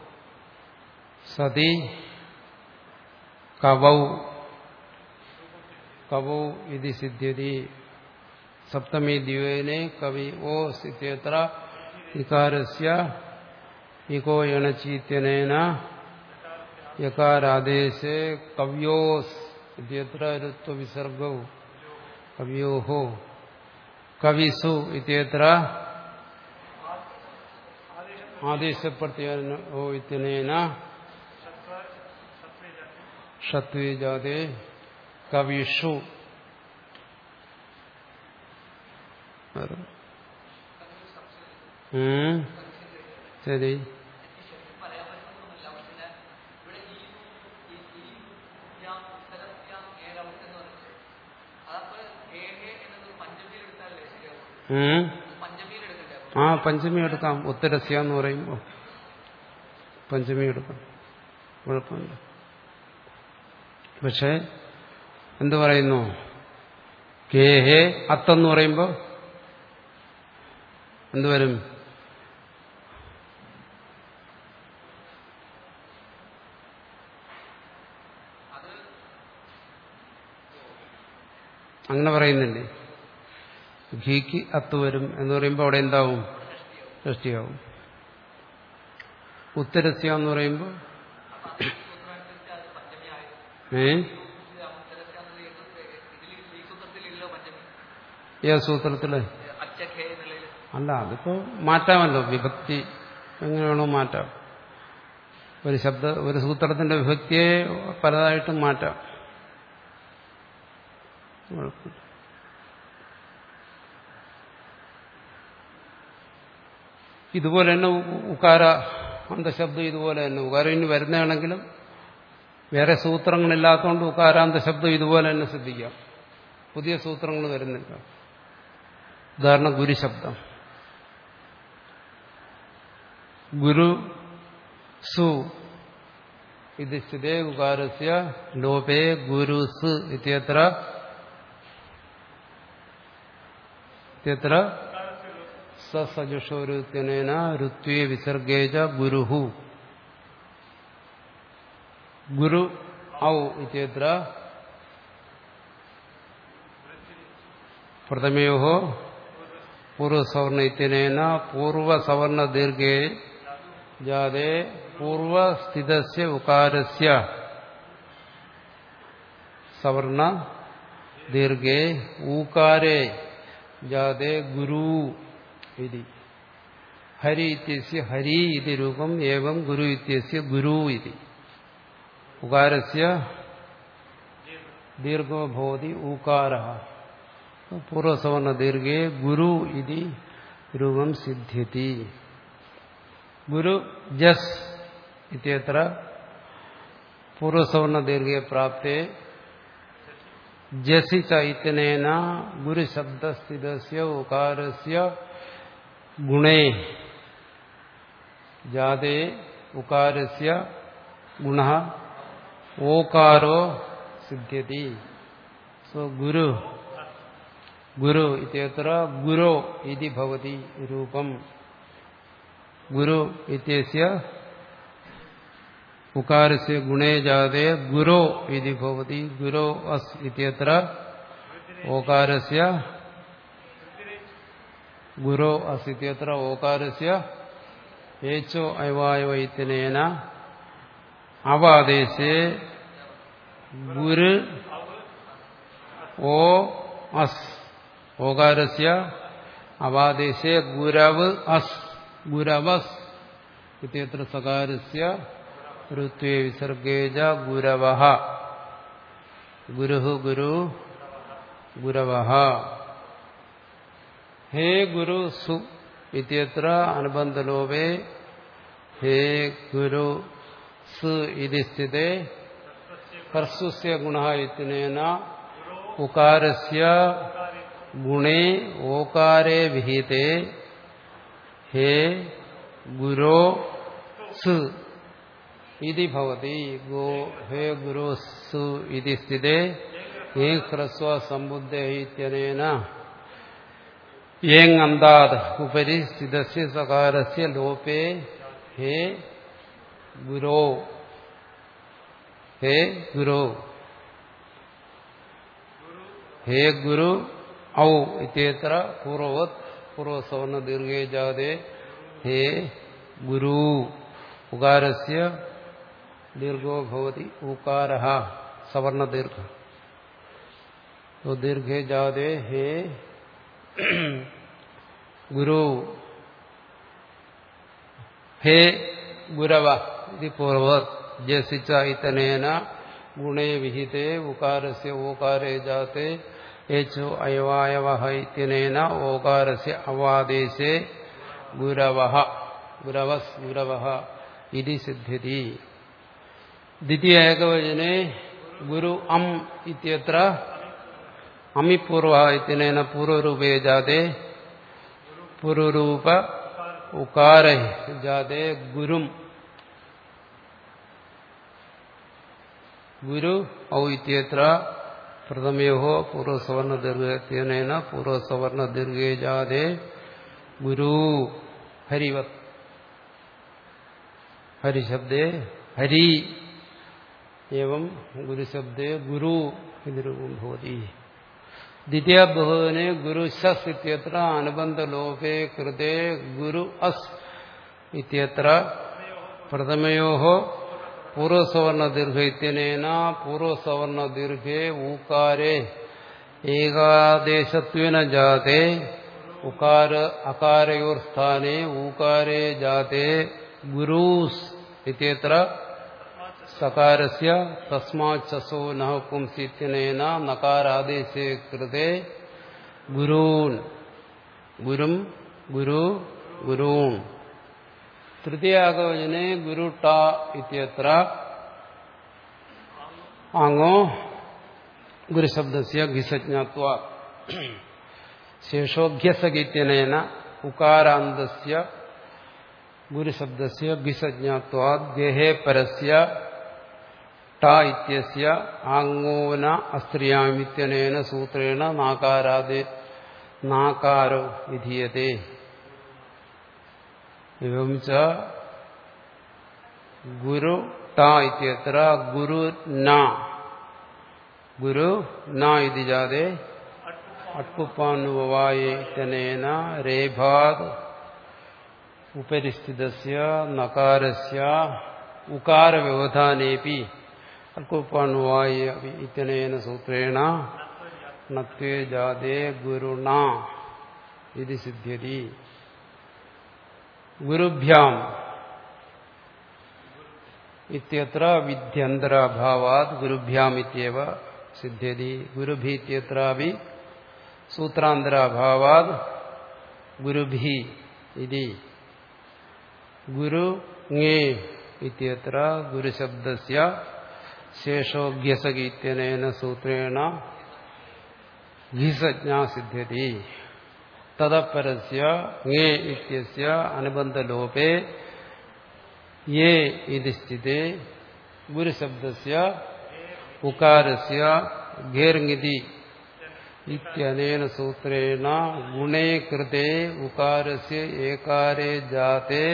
Speaker 1: सति कवौ कवौ इति सिद्ध्यति सप्तमी द्विवेने कवि ओस् इत्यत्र इकारस्य इको यणचीत्यनेन यकारादेशे कव्योस् इत्यत्र ऋत्वविसर्गौ कव्योः कविसु इत्यत्र आदेशप्रत्ययो इत्यनेन षत्वे जाते कविषु ശരി ആ പഞ്ചമി എടുക്കാം ഉത്തരസ്യ എന്ന് പറയുമ്പോൾ പഞ്ചമി എടുക്കാം കുഴപ്പമില്ല പക്ഷെ എന്തു പറയുന്നു കേഹേ അത്തെന്ന് പറയുമ്പോൾ എന്തുവരും അങ്ങനെ പറയുന്നില്ലേ ഘീക്ക് അത്ത് വരും എന്ന് പറയുമ്പോൾ അവിടെ എന്താവും സൃഷ്ടിയാവും ഉത്തരസ്യ എന്ന് പറയുമ്പോൾ ഏ ഏ സൂത്രത്തില് അല്ല അതിപ്പോ മാറ്റാമല്ലോ വിഭക്തി എങ്ങനെ വേണോ മാറ്റാം ഒരു ശബ്ദ ഒരു സൂത്രത്തിന്റെ വിഭക്തിയെ പലതായിട്ടും മാറ്റാം കുഴപ്പമില്ല ഇതുപോലെ തന്നെ ഉക്കാര അന്തശബ്ദം ഇതുപോലെ തന്നെ ഉകാരം ഇനി വരുന്നതാണെങ്കിലും വേറെ സൂത്രങ്ങളില്ലാത്തതുകൊണ്ട് ഉകാരാന്ത ശബ്ദം ഇതുപോലെ തന്നെ ശ്രദ്ധിക്കാം പുതിയ സൂത്രങ്ങൾ വരുന്നില്ല ഉദാഹരണം ഗുരുശബ്ദം ഗുരു സു ഇത് സ്ഥിതേ ഉകാരസ്യ ലോപേ ഗുരുസ് ഇത്യത്ര ഇത്യത്ര സസജുഷോരുത്യനേന ഋത്വേ വിസർഗേജ ഗുരുഹു ഗുരു ഔ ഇത്യത്ര പ്രഥമയോ പൂർവസവർണ ഇത്യനേന പൂർവസവർണ ദീർഘേ ജാതേ പൂർവസ്ഥിതസ്യ ഉകാരസ്യ സവർണ ദീർഘേ ഊകാരേ ജാതേ ഗുരു ഇതി ഹരി ഇത്യസ്യ ഹരി ഇതി രൂപം ഏവം ഗുരു ഇത്യസ്യ ഗുരു ഇതി ഉകാരസ്യ ദീർഘോ ഭവതി ഊകാര പൂർവസവർണ ദീർഘേ ഗുരു ഇതി രൂപം സിദ്ധ്യതി ഗുരു ജസ് ഇത്യത്ര പൂർവസവർണ ദീർഘേ പ്രാപ്തേ ജസി ചൈത്തനേന ഗുരുശബ്ദസ്ഥിതസ്യ ഉകാരസ്യ ഗുണേ ജാതേ ഉകാരസ്യ ഗുണ ഓകാരോ സിദ്ധ്യതി സോ ഗുരു ഗുരു ഇത്യത്ര ഗുരോ ഇതി ഭവതി രൂപം ഗുരു ഇത്യസ്യ ഉകാരസ്യ ഗുണേ ജാതേ ഗുരോ ഇതി ഭവതി ഗുരോ അസ് ഇത്യത്ര ഓകാരസ്യ ഗുരോ അസ് ഇത്യത്ര ഓകാരസ്യ ഏച്ചോ അയവായവ ഇത്യനേന അവാദേശേ ഗുരു ഓ അസ് ഓകാരസ്യ അവാദേശേ ഗുരവ് അസ് ഗുരവസ് ഇത്യത്ര സകാരസ്യ ഋത്വേ വിസർഗേജ ഗുരവ ഗുരു ഗുരു ഗുരവ ഹേ ഗുരു സു ഇത്യത്ര അനുബന്ധലോപേ ഹേ ഗുരു സ് ഇതി സ്ഥിതേ ഹർസ്വസ്യ ഗുണ ഇത്യനേന ഉകാരസ്യ ഗുണേ ഓകാരേ വിഹിതേ ഹേ ഗുരോ സ് ഇതി ഭവതി ഗോ ഹേ ഗുരു സു ഇതി സ്ഥിതേ ഏ ഹ്രസ്വ സമ്പുദ്ധ ഇത്യനേന ഏങ് അന്താത് ഉപരി സ്ഥിതസ്യ സകാരസ്യ ലോപേ ഹേ ഗുരോ ഹേ ഗുരു ഹേ ഗുരു ഔ ഇത്യത്ര പൂർവവത് പൂർവസവർണ ദീർഘേ ജാതേ ഹേ ഗുരു ഉകാരസ്യ ദീർഘോ ഭവതി ഊകാര സവർണ ദീർഘ तो दीर्घे जादे हे गुरु हे गुरव इति पूर्ववत् जसिच इतनेन गुणे विहिते उकारस्य ओकारे जाते एचो अयवायवः इत्यनेन ओकारस्य अवादेशे गुरवः गुरवस् गुरवः इति सिद्ध्यति द्वितीय एकवचने गुरु अम् इत्यत्र अमिपूर्व इत्यनेन पूर्वरूपे जाते पूर्वरूप उकार जाते गुरुम् ഗുരു ഔ ഇത്യത്ര പ്രഥമയോ പൂർവസവർണ ദീർഘേന പൂർവസവർണ ദീർഘേ ജാതേ ഗുരു ഹരിവത് ഹരിശബ്ദേ ഹരി एवं ഗുരുശബ്ദേ ഗുരു ഇതി രൂപം ഭവതി ദ്വിതീയ ബഹുവിനെ ഗുരു ശസ് ഇത്യത്ര അനുബന്ധലോപേ കൃതേ ഗുരു അസ് ഇത്യത്ര പ്രഥമയോ പൂർവസവർണ ദീർഘ ഇത്യനേന പൂർവസവർണ ദീർഘേ ഊകാരേ ഏകാദേശത്വേന ജാതേ ഉകാര അകാരയോർ സ്ഥാനെ ഊകാരേ ജാതേ ഗുരൂസ് ഇത്യത്ര സകാരസ്യ തസ്മാച്ചസോ നഹ പുംസിത്യനേന നകാരാദേശേ കൃതേ ഗുരൂൻ ഗുരും ഗുരു ഗുരൂൺ തൃതീയാകവചനെ ഗുരു ട ഇത്യത്ര ആങ്ങോ ഗുരുശബ്ദസ്യ ഘിസജ്ഞാത്വ ശേഷോഘ്യസഗീത്യനേന ഉകാരാന്തസ്യ ഗുരുശബ്ദസ്യ ഘിസജ്ഞാത്വാ ഗേഹേ പരസ്യ ട ഇത്യസ്യ ആങ്ങോന അസ്ത്രിയാമിത്യനേന സൂത്രേണ നാകാരാദേ നാകാരോ വിധീയത്തെ एवं च गुरु टा इत्यत्र गुरु न गुरु न इति जाते अट्कुपानुभवायेतनेन रेभाद् उपरिस्थितस्य नकारस्य उकारव्यवधानेऽपि अल्कुपानुवाय इत्यनेन सूत्रेण नत्वे जाते गुरुणा इति सिद्ध्यति ഗുരുഭ്യാം ഇത്യത്ര വിദ്യന്തരാഭാവാത് ഗുരുഭ്യാം ഇത്യവ സിദ്ധ്യതി ഗുരുഭീത്യത്രാപി സൂത്രാന്തരാഭാവാത് ഗുരുഭി ഇതി ഗുരു ങേ ഇത്യത്ര ഗുരുശബ്ദസ്യ ശേഷോഭ്യസകീത്യനേന സൂത്രേണ ഘിസജ്ഞാ സിദ്ധ്യതി തദപരസ്യ ങേ ഇത്യസ്യ അനുബന്ധലോപേ യേ ഇതി സ്ഥിതേ ഗുരുശബ്ദസ്യ ഉകാരസ്യ ഘേർങ്ങിതി ഇത്യനേന സൂത്രേണ ഗുണേ കൃതേ ഉകാരസ്യ ഏകാരേ ജാതേ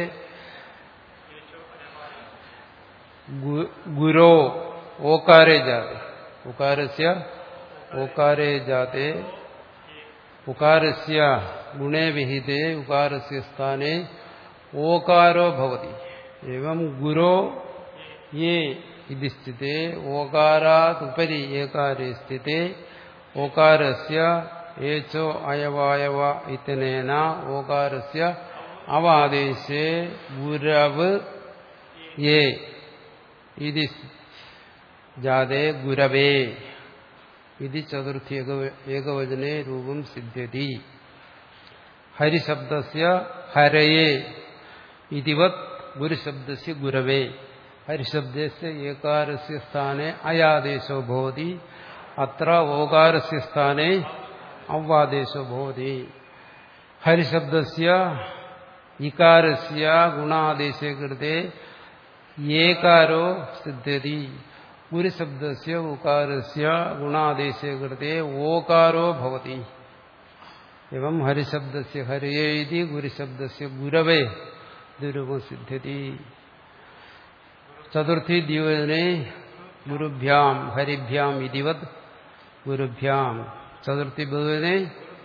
Speaker 1: ഗുരോ ഓകാരേ ജാതേ ഉകാരസ്യ ഓകാരേ ജാതേ ഉകാരസ്യ ഗുണേ വിഹിതേ ഉകാരസ്യ സ്ഥാനെ ഓകാരോ ഭവതി एवं गुरो ये इति स्थिते ओकारात् उपरि एकारे स्थिते ओकारस्य एचो अयवायव इत्यनेन ओकारस्य अवादेशे गुरव ये इति जाते गुरवे इति चतुर्थी एकवचने रूपं सिद्ध्यति हरिशब्दस्य हरये इतिवत् ഗുരുശബ്ദസ്യ ഗുരവേ ഹരിശബ്ദസ്യ ഏകാരസ്യ സ്ഥാനെ അയാദേശോ ഭവതി അത്ര ഓകാരസ്യ സ്ഥാനെ അവ്വാദേശോ ഭവതി ഹരിശബ്ദസ്യ ഇകാരസ്യ ഗുണാദേശേ കൃതേ ഏകാരോ സിദ്ധ്യതി ഗുരുശബ്ദസ്യ ഉകാരസ്യ ഗുണാദേശേ കൃതേ ഓകാരോ ഭവതി एवं हरिशब्दस्य हरये इति गुरुशब्दस्य गुरवे ദുരൂപം സിദ്ധ്യതി ചതുർത്ഥി ദ്വിവചനെ ഗുരുഭ്യാം ഹരിഭ്യാം ഇതിവത് ഗുരുഭ്യാം ചതുർത്ഥി ബഹുവനെ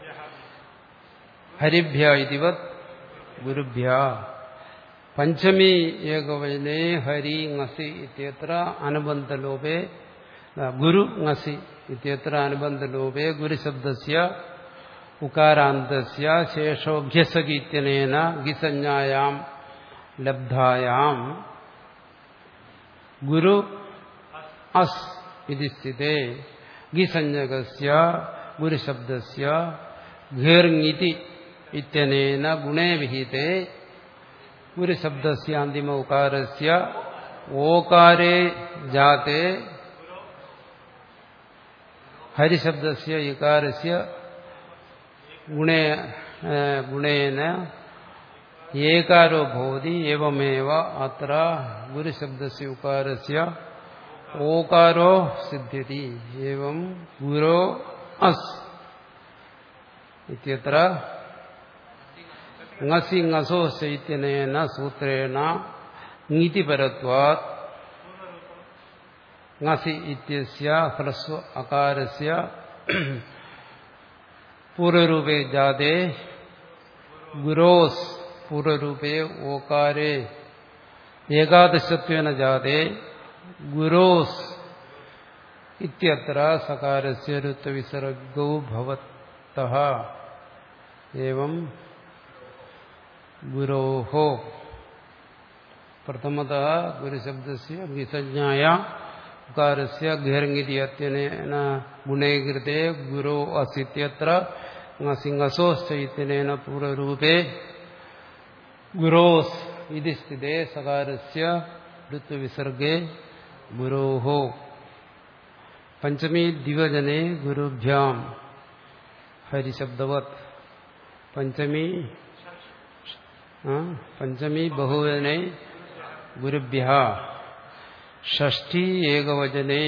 Speaker 1: ഹരിഭ്യ ഇതിവത് ഗുരുഭ്യ പഞ്ചമി ഏകവചനെ ഹരി ngസി ഇത്യത്ര അനുബന്ധലോപേ ഗുരു ngസി ഇത്യത്ര അനുബന്ധലോപേ ഗുരുശബ്ദസ്യ ഉകാരാന്തസ്യ ശേഷോഭ്യസകീത്യനേന ഗിസഞ്ജായാം ലബ്ധായാം ഗുരു അസ് ഇതി സ്ഥിതേ ഗിസഞ്ജകസ്യ ഗുരുശബ്ദസ്യ ഘേർങ്ങിതി ഇത്യനേന ഗുണേ വിഹിതേ ഗുരുശബ്ദസ്യ അന്തിമ ഉകാരസ്യ ഓകാരേ ജാതേ ഹരിശബ്ദസ്യ ഇകാരസ്യ ഗുണേ ഗുണേന ഏകാരോ ഭവതി ഏവമേവ അത്ര ഗുരുശബ്ദസ്യ ഉകാരസ്യ ഓകാരോ സിദ്ധ്യതി ഏവം ഗുരോ അസ് ഇത്യത്ര ngसि ngसो चैत्यनेन सूत्रेण ङितिपरत्वात् ngसि इत्यस्य ह्रस्व अकारस्य पूर्वरूपे जाते गुरोस् पूर्वरूपे ओकारे एकादशत्वेन जाते गुरोस् इत्यत्र सकारस्य ऋत्वविसर्गौ भवतः एवं गुरोः प्रथमतः गुरुशब्दस्य विसज्ञाय उकारस्य घेर्ङिति अत्यनेन गुणे कृते गुरो असित्यत्र सिंहसोश्च इत्यनेन पूर्वरूपे गुरोस् इति स्थिते सकारस्य ऋत्वविसर्गे गुरोः पञ्चमी द्विवजने गुरुभ्याम् हरिशब्दवत् पञ्चमी पञ्चमी बहुवचने गुरुभ्यः षष्ठी एकवचने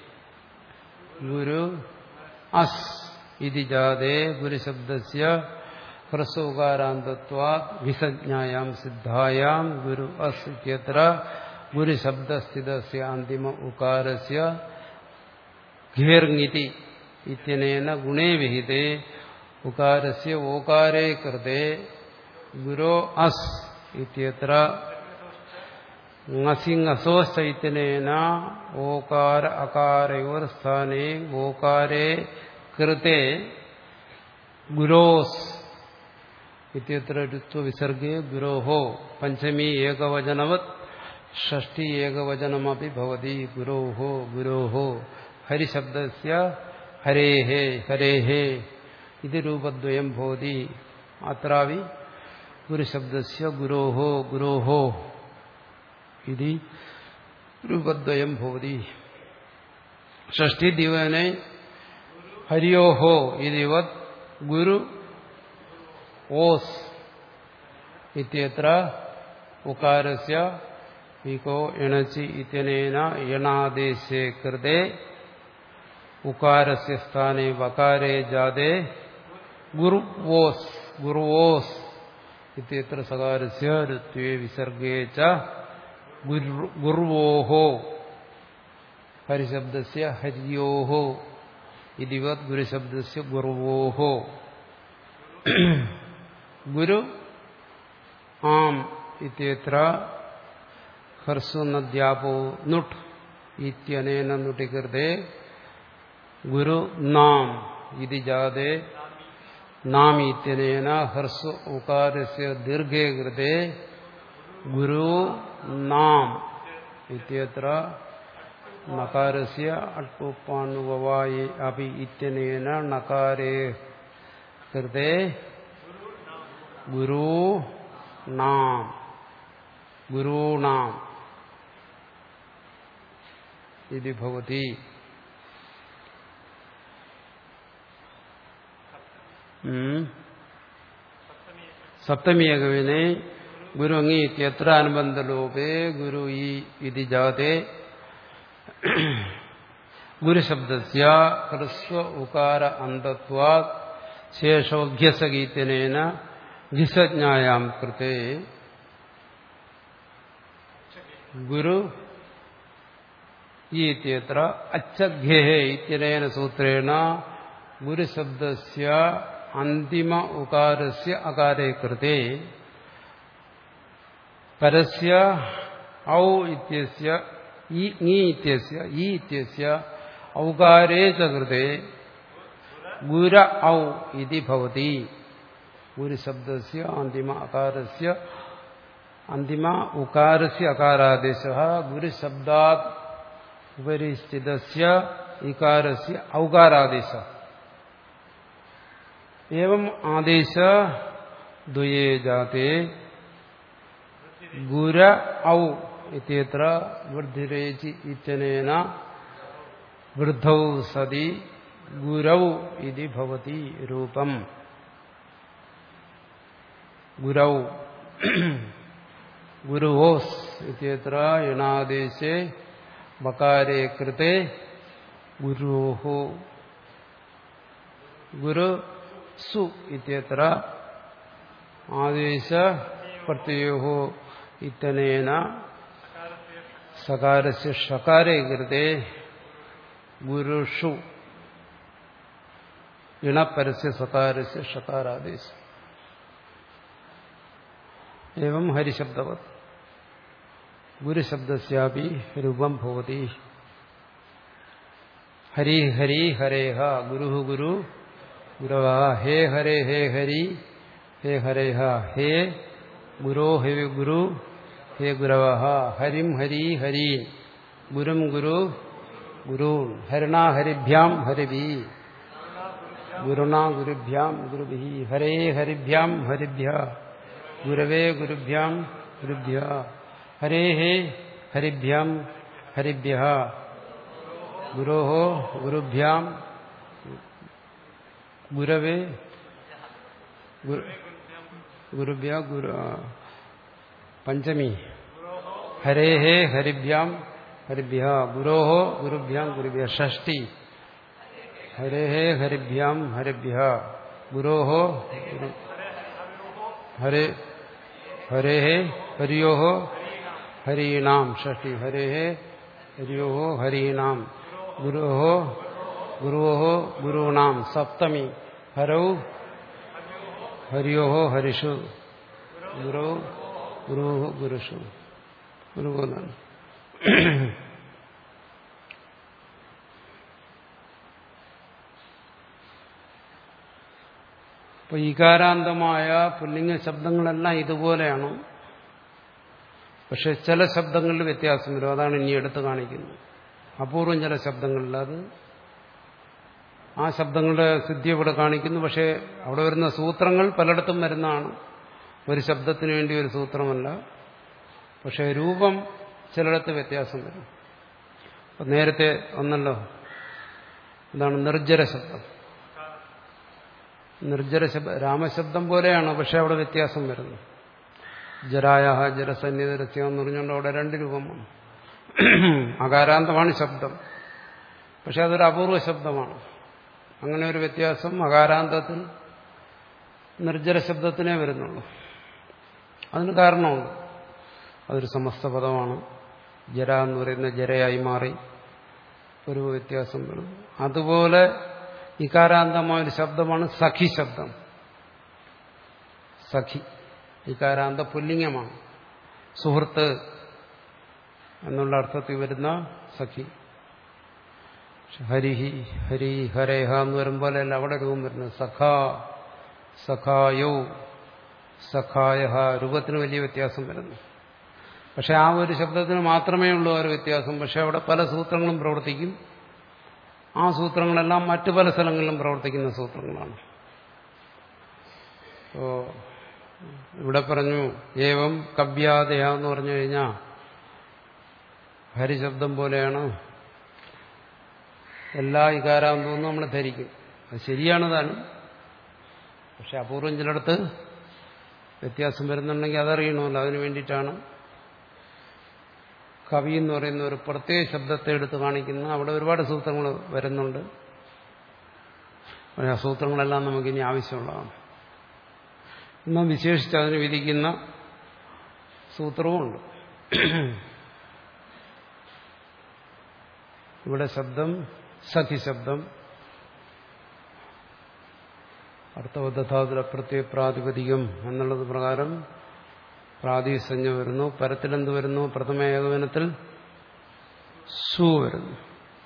Speaker 1: गुरु अस् इति जाते गुरुशब्दस्य ह्रस्वकारान्तत्वात् विसज्ञायां सिद्धायां गुरु अस् इत्यत्र गुरुशब्दस्थितस्य अन्तिम उकारस्य घेर्ङिति इत्यनेन गुणे विहिते उकारस्य ओकारे कृते गुरो अस् इत्यत्र ङसिङसोश्चैतनेन ओकार अकारयोर्स्थाने ओकारे कृते गुरोस् ഇത്യത്ര ഋത്വ വിസർഗേ ഗുരോഹോ പഞ്ചമി ഏകവചനവത് ഷഷ്ടി ഏകവചനമപി ഭവതി ഗുരോഹോ ഗുരോഹോ ഹരിശബ്ദസ്യ ഹരേഹേ ഹരേഹേ ഇത് രൂപദ്വയം ഭവതി അത്രാവി ഗുരുശബ്ദസ്യ ഗുരോഹോ ഗുരോഹോ ഇത് രൂപദ്വയം ഭവതി ഷഷ്ടി ദിവനെ ഹരിയോഹോ ഇതിവത് ഗുരു ഓസ് ഇത്യത്ര ഉകാരസ്യ ഇകോ എണച്ചി ഇത്യനേന യണാദേശേ കൃതേ ഉകാരസ്യ സ്ഥാനെ വകാരേ ജാതേ ഗുരുവോസ് ഗുരുവോസ് ഇത്യത്ര സകാരസ്യ ഋത്വേ വിസർഗേ ച ഗുർവോഹോ ഹരിശബ്ദസ്യ ഹരിയോഹോ ഇതിവത് ഗുരുശബ്ദസ്യ ഗുർവോഹോ ഗുരു ആം ഇത്യത്ര ഹർസ്വനദ്യാപോ നുട്ട് ഇത്യനേന നുട്ടികൃതേ ഗുരു നാം ഇതി ജാതേ നാം ഇത്യനേന ഹർസ്വ ഉകാരസ്യ ദീർഘേ കൃതേ ഗുരു നാം ഇത്യത്ര നകാരസ്യ അൽപ്പോപ്പാണുവായി അപി ഇത്യനേന നകാരേ കൃതേ ഗുരു നാം ഗുരുണാം ഇതി ഭവതി സപ്തമിയകവിനെ ഗുരു അങ്ങി ഇത്യത്ര അനുബന്ധലോപേ ഗുരു ഈ ഇതി ജാതേ ഗുരുശബ്ദസ്യ ഹ്രസ്വ ഉകാര അന്തത്വാ ശേഷോഭ്യസഗീത്യനേന ഘിസജ്ഞായാം കൃത്തെ ഗുരു ഈത്യത്ര അച്ചഘ്യേ ഇത്യനേന സൂത്രേണ ഗുരുശബ്ദസ്യ അന്തിമ ഉകാരസ്യ അകാരേ കൃത്തെ പരസ്യ ഔ ഇത്യസ്യ ഈ ങീ ഇത്യസ്യ ഈ ഇത്യസ്യ ഔകാരേ ച കൃത്തെ ഗുര ഔ ഇതി ഭവതി ഗുരുശബ്ദസ്യ അന്തിമ അകാരസ്യ അന്തിമ ഉകാരസ്യ അകാരാദേശ ഗുരുശബ്ദാത് ഉപരി സ്ഥിതസ്യ ഇകാരസ്യ ഔകാരാദേശ एवं आदेश द्वये जाते गुर औ इत्यत्र वृद्धिरेचि इत्यनेन वृद्धौ सदि गुरौ इति भवति रूपम् गुरौ गुरुवोस् इत्यत्र यणादेशे बकारे कृते गुरोः गुरु സു ഇത്യത്ര ആദേശ പ്രത്യയോ ഇത്തനേന സകാരസ്യ ഷകാരേ കൃതേ ഗുരുഷു ഇണപരസ്യ സകാരസ്യ ഷകാരാദേശ एवं हरिशब्दवत् गुरुशब्दस्यापि रूपं भवति हरि हरि हरेः गुरुः गुरु गुरव हे हरे हे हरि हे हरे हे गुरो हे गुरु हे गुरव हरिम हरि हरि गुरुम गुरु गुरु हरिणा हरिभ्याम हरिभि गुरुणा गुरुभ्याम गुरुभि हरे हरिभ्याम हरिभ्य गुरवे गुरुभ्याम गुरुभ्य हरे हे हरिभ्याम हरिभ्य गुरो गुरुभ्याम ഗുരവേ ഗുരുഭ്യ ഗുരു പഞ്ചമി ഹരേഹേ ഹരിഭ്യാം ഹരിഭ്യ ഗുരോഹോ ഗുരുഭ്യാം ഗുരുഭ്യ ഷഷ്ടി ഹരേഹേ ഹരിഭ്യാം ഹരിഭ്യ ഗുരോഹോ ഹരേ ഹരേഹേ ഹരിയോഹോ ഹരീണാം ഷഷ്ടി ഹരേഹേ ഹരിയോഹോ ഹരീണാം ഗുരോഹോ ഗുരുവോ ഗുരുണാം സപ്തമി ഹരൗ ഹരിയോ ഹരിഷു ഗുരു ഗുരു ഗുരുഷു ഗുരുവെന്നാണ് അപ്പോൾ ഈകാരാന്തമായ പുല്ലിംഗ ശബ്ദങ്ങളെല്ലാം ഇതുപോലെയാണ് പക്ഷെ ചില ശബ്ദങ്ങളിൽ വ്യത്യാസം വരും അതാണ് ഇനി എടുത്തു കാണിക്കുന്നത് അപൂർവം ചില ശബ്ദങ്ങളിൽ അത് ആ ശബ്ദങ്ങളുടെ സിദ്ധി ഇവിടെ കാണിക്കുന്നു പക്ഷേ അവിടെ വരുന്ന സൂത്രങ്ങൾ പലയിടത്തും വരുന്നതാണ് ഒരു ശബ്ദത്തിന് വേണ്ടി ഒരു സൂത്രമല്ല പക്ഷേ രൂപം ചിലയിടത്ത് വ്യത്യാസം വരും അപ്പം നേരത്തെ ഒന്നല്ലോ എന്താണ് നിർജ്ജര ശബ്ദം നിർജ്ജര ശബ്ദം രാമശബ്ദം പോലെയാണ് പക്ഷെ അവിടെ വ്യത്യാസം വരുന്നു ജരായ ജലസന്നിധരസ്യം എന്ന് പറഞ്ഞുകൊണ്ട് അവിടെ രണ്ട് രൂപമാണ് അകാരാന്തമാണ് ശബ്ദം പക്ഷെ അതൊരു അപൂർവ ശബ്ദമാണ് അങ്ങനെ ഒരു വ്യത്യാസം അകാരാന്തത്തിൽ നിർജ്ജര ശബ്ദത്തിനേ വരുന്നുള്ളൂ അതിന് കാരണമുണ്ട് അതൊരു സമസ്ത പദമാണ് ജര എന്ന് പറയുന്ന ജരയായി മാറി ഒരു വ്യത്യാസം വരും അതുപോലെ ഇകാരാന്തമായ ഒരു ശബ്ദമാണ് സഖി ശബ്ദം സഖി ഇകാരാന്ത പുല്ലിംഗമാണ് സുഹൃത്ത് എന്നുള്ള അർത്ഥത്തിൽ വരുന്ന സഖി ഹരിഹി ഹരി ഹരേഹ എന്ന് വരുമ്പോലെയല്ല അവിടെ രൂപം വരുന്നത് സഖാ സഖായോ സഖായ രൂപത്തിന് വലിയ വ്യത്യാസം വരുന്നു പക്ഷെ ആ ഒരു ശബ്ദത്തിന് മാത്രമേ ഉള്ളൂ ആ ഒരു വ്യത്യാസം പക്ഷെ അവിടെ പല സൂത്രങ്ങളും പ്രവർത്തിക്കും ആ സൂത്രങ്ങളെല്ലാം മറ്റു പല സ്ഥലങ്ങളിലും പ്രവർത്തിക്കുന്ന സൂത്രങ്ങളാണ് ഓ ഇവിടെ പറഞ്ഞു ഏവം കവ്യാദയ എന്ന് പറഞ്ഞു കഴിഞ്ഞാൽ ഹരിശബ്ദം പോലെയാണ് എല്ലാ ഇകാരാന്തവും നമ്മൾ ധരിക്കും അത് ശരിയാണ് താനും പക്ഷെ അപൂർവം ചിലടത്ത് വ്യത്യാസം വരുന്നുണ്ടെങ്കിൽ അതറിയണമല്ലോ അതിനു വേണ്ടിയിട്ടാണ് കവി എന്ന് പറയുന്ന ഒരു പ്രത്യേക ശബ്ദത്തെ എടുത്ത് കാണിക്കുന്ന അവിടെ ഒരുപാട് സൂത്രങ്ങൾ വരുന്നുണ്ട് ആ സൂത്രങ്ങളെല്ലാം നമുക്കിനി ആവശ്യമുള്ളതാണ് എന്നാൽ വിശേഷിച്ച് അതിന് വിധിക്കുന്ന സൂത്രവുമുണ്ട് ഇവിടെ ശബ്ദം സഖി ശബ്ദം അർത്ഥബദ്ധാതുല പ്രത്യേക പ്രാതിപതികം എന്നുള്ളത് പ്രകാരം പ്രാതിസഞ്ജ വരുന്നു പരത്തിലെന്ത് വരുന്നു പ്രഥമ ഏകവനത്തിൽ സു വരുന്നു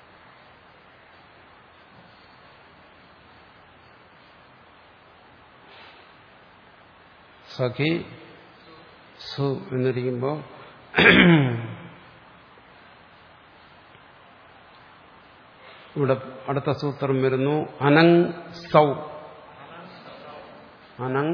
Speaker 1: സഖി സു എന്നിരിക്കുമ്പോൾ ഇവിടെ അടുത്ത സൂത്രം വരുന്നു അനങ് സൗ അനങ്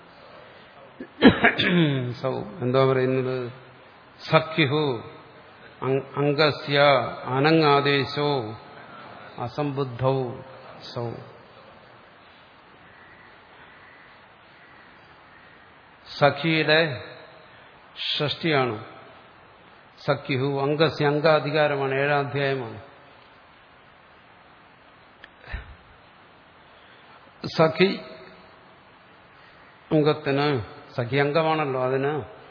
Speaker 1: സൗ എന്താ പറയുന്നത് സഖ്യു അംഗസ്യ അനങ്ങാദേശോ അസംബുദ്ധൗ സൗ സഖിയുടെ ഷഷ്ടിയാണ് സഖ്യു അംഗസ്യ അംഗാധികാരമാണ് ഏഴാം അധ്യായമാണ് സഖി അംഗത്തിന് സഖി അംഗമാണല്ലോ അതിന്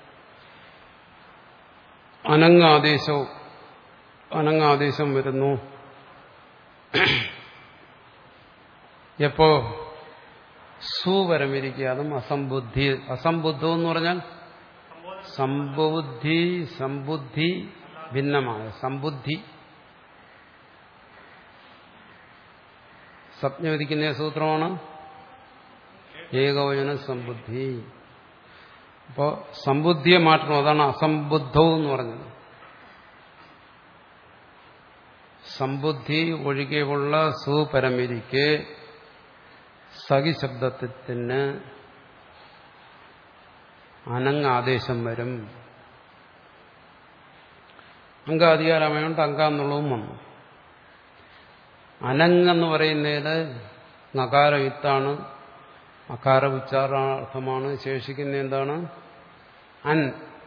Speaker 1: അനങ്ങാദേശവും അനങ്ങാദേശം വരുന്നു എപ്പോ സുവരമിരിക്കുക അതും അസംബുദ്ധി അസംബുദ്ധം എന്ന് പറഞ്ഞാൽ സമ്പുദ്ധി സമ്പുദ്ധി ഭിന്നമായ സമ്പുദ്ധി സ്വപ്നം വിധിക്കുന്ന സൂത്രമാണ് ഏകവചന സമ്പുദ്ധി അപ്പോൾ സമ്പുദ്ധിയെ മാറ്റണം അതാണ് അസംബുദ്ധവും എന്ന് പറഞ്ഞത് സമ്പുദ്ധി ഒഴികെയുള്ള സുപരമിരിക്ക് സഖി ശബ്ദത്തിന് അനങ് ആദേശം വരും അംഗാധികാരമായോണ്ട് അങ്ക എന്നുള്ളതും വന്നു അനങ്ങെന്ന് പറയുന്നതിൽ നകാരം ഇത്താണ് അകാര ഉച്ചാരണാർത്ഥമാണ് ശേഷിക്കുന്ന എന്താണ് അൻ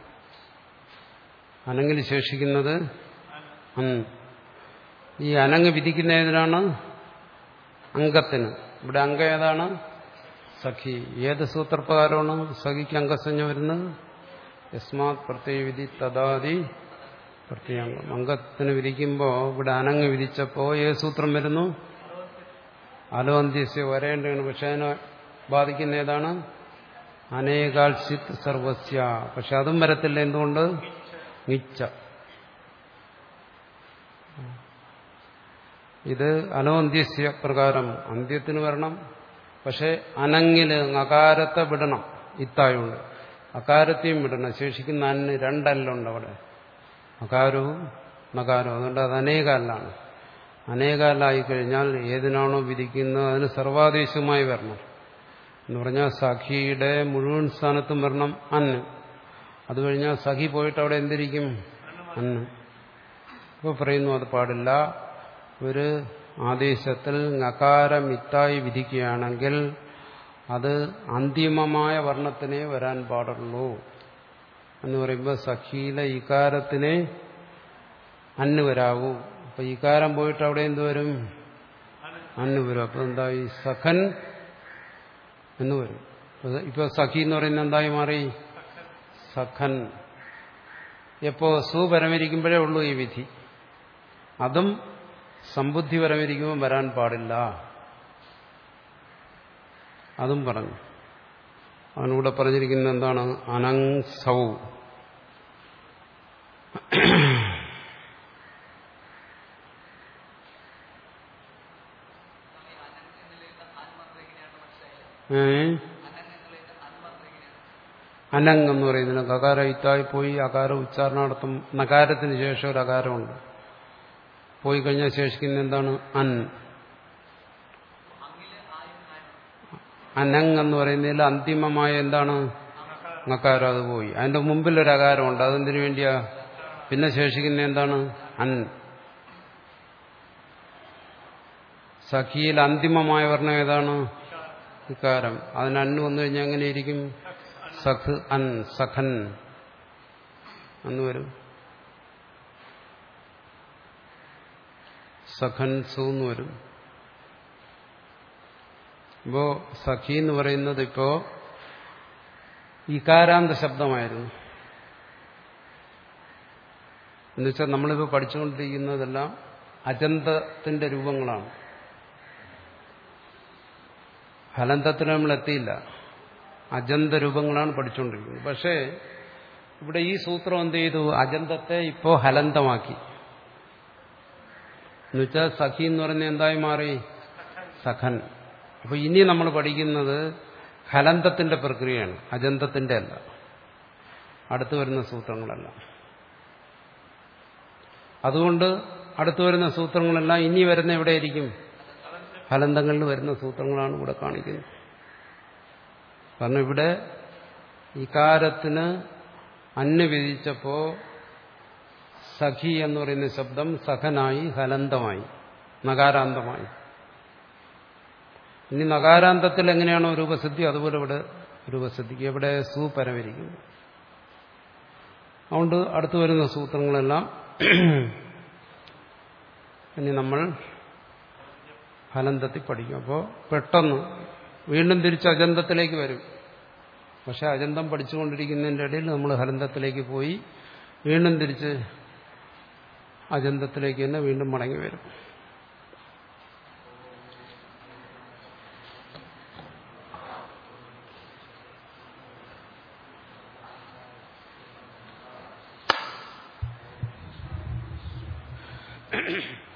Speaker 1: അനങ്ങിൽ ശേഷിക്കുന്നത് അൻ ഈ അനങ്ങ് വിധിക്കുന്നതിനാണ് അംഗത്തിന് ഇവിടെ അംഗ ഏതാണ് സഖി ഏത് സൂത്രപ്രകാരമാണ് സഖിക്ക് അംഗസഞ്ജ വരുന്നത് യസ്മാത് പ്രത്യവിധി തഥാതി പ്രത്യേകം അംഗത്തിന് വിധിക്കുമ്പോൾ ഇവിടെ അനങ്ങ് വിധിച്ചപ്പോൾ ഏത് സൂത്രം വരുന്നു അലോന്ത്യസ്യ വരേണ്ടതാണ് പക്ഷെ അതിനെ ബാധിക്കുന്ന ഏതാണ് അനേകാൽ സിത്ത് സർവസ്യ പക്ഷെ അതും വരത്തില്ല എന്തുകൊണ്ട് നിച്ച ഇത് അലോന്ത്യസ്യ പ്രകാരം അന്ത്യത്തിന് വരണം പക്ഷെ അനങ്ങില് അകാരത്തെ വിടണം ഇത്തായുണ്ട് അകാരത്തെയും വിടണം ശേഷിക്കുന്ന അന്ന് രണ്ടല്ലുണ്ട് അവിടെ അകാരവും നകാരവും അതുകൊണ്ട് അത് അനേകാലാണ് അനേകാലായി കഴിഞ്ഞാൽ ഏതിനാണോ വിധിക്കുന്നത് അതിന് സർവാദേശമായി വരണം എന്ന് പറഞ്ഞാൽ സഖിയുടെ മുഴുവൻ സ്ഥാനത്തും വരണം അന്ന് അത് കഴിഞ്ഞാൽ സഖി പോയിട്ട് അവിടെ എന്തിരിക്കും അന്ന് ഇപ്പോൾ പറയുന്നു അത് പാടില്ല ഒരു ആദേശത്തിൽ നകാരം ഇത്തായി വിധിക്കുകയാണെങ്കിൽ അത് അന്തിമമായ വർണ്ണത്തിനെ വരാൻ പാടുള്ളൂ എന്ന് പറയുമ്പോൾ സഖിയിലെ ഇകാരത്തിനെ അന്ന് വരാവൂ അപ്പൊ ഇകാരം പോയിട്ട് അവിടെ എന്ത് വരും അന്ന് വരും അപ്പൊ എന്തായി സഖൻ എന്ന് വരും ഇപ്പൊ സഖി എന്ന് പറയുന്നത് എന്തായി മാറി സഖൻ എപ്പോ സു പരമിരിക്കുമ്പോഴേ ഉള്ളൂ ഈ വിധി അതും സമ്പുദ്ധി പരമിരിക്കുമ്പോൾ വരാൻ പാടില്ല അതും പറഞ്ഞു അവനിവിടെ പറഞ്ഞിരിക്കുന്നത് എന്താണ് അനങ് സൗ ഏ അനങ് എന്ന് പറയുന്നതിന് കകാര ഇത്തായി പോയി അകാര ഉച്ചാരണാർത്ഥം നകാരത്തിന് ശേഷം ഒരു അകാരമുണ്ട് പോയി കഴിഞ്ഞാൽ ശേഷിക്കുന്ന എന്താണ് അൻ അനങ് എന്ന് പറയുന്നതിൽ അന്തിമമായ എന്താണ് നക്കാരം അത് പോയി അതിന്റെ മുമ്പിൽ ഒരു അകാരമുണ്ട് അതെന്തിനു വേണ്ടിയാ പിന്നെ ശേഷിക്കുന്ന എന്താണ് അൻ സഖിയിൽ അന്തിമമായ വർണ്ണം ഏതാണ് ഇക്കാരം അതിന് അന്ന് വന്നു കഴിഞ്ഞാൽ എങ്ങനെ ഇരിക്കും സഖ് അൻ സഖൻ എന്ന് വരും സഖൻ സു എന്ന് വരും ഇപ്പോ സഖി എന്ന് പറയുന്നത് ഇപ്പോ ഇകാരാന്ത ശബ്ദമായിരുന്നു എന്നുവെച്ചാൽ നമ്മളിപ്പോ പഠിച്ചുകൊണ്ടിരിക്കുന്നതെല്ലാം അജന്തത്തിന്റെ രൂപങ്ങളാണ് ഹലന്തത്തിന് നമ്മൾ എത്തിയില്ല അജന്ത രൂപങ്ങളാണ് പഠിച്ചുകൊണ്ടിരിക്കുന്നത് പക്ഷേ ഇവിടെ ഈ സൂത്രം എന്ത് ചെയ്തു അജന്തത്തെ ഇപ്പോ ഹലന്തമാക്കി എന്നുവെച്ചാൽ സഖി എന്ന് പറയുന്നത് എന്തായി മാറി സഖൻ അപ്പൊ ഇനി നമ്മൾ പഠിക്കുന്നത് ഹലന്തത്തിന്റെ പ്രക്രിയയാണ് അജന്തത്തിന്റെ അല്ല അടുത്തു വരുന്ന സൂത്രങ്ങളല്ല അതുകൊണ്ട് അടുത്തു വരുന്ന സൂത്രങ്ങളെല്ലാം ഇനി വരുന്ന എവിടെയായിരിക്കും ഹലന്തങ്ങളിൽ വരുന്ന സൂത്രങ്ങളാണ് ഇവിടെ കാണിക്കുന്നത് കാരണം ഇവിടെ ഇകാരത്തിന് അന്ന് വിധിച്ചപ്പോ സഖി എന്ന് പറയുന്ന ശബ്ദം സഖനായി ഹലന്തമായി നകാരാന്തമായി ഇനി നകാരാന്തത്തിൽ എങ്ങനെയാണോ രൂപസിദ്ധി അതുപോലെ ഇവിടെ രൂപസിദ്ധിക്ക് ഇവിടെ സൂപരമിരിക്കുന്നു അതുകൊണ്ട് അടുത്തു വരുന്ന സൂത്രങ്ങളെല്ലാം ഇനി നമ്മൾ ഹലന്തത്തിൽ പഠിക്കും അപ്പോൾ പെട്ടെന്ന് വീണ്ടും തിരിച്ച് അജന്തത്തിലേക്ക് വരും പക്ഷെ അജന്തം പഠിച്ചുകൊണ്ടിരിക്കുന്നതിൻ്റെ ഇടയിൽ നമ്മൾ ഹലന്തത്തിലേക്ക് പോയി വീണ്ടും തിരിച്ച് അജന്തത്തിലേക്ക് തന്നെ വീണ്ടും മടങ്ങി വരും Thank you.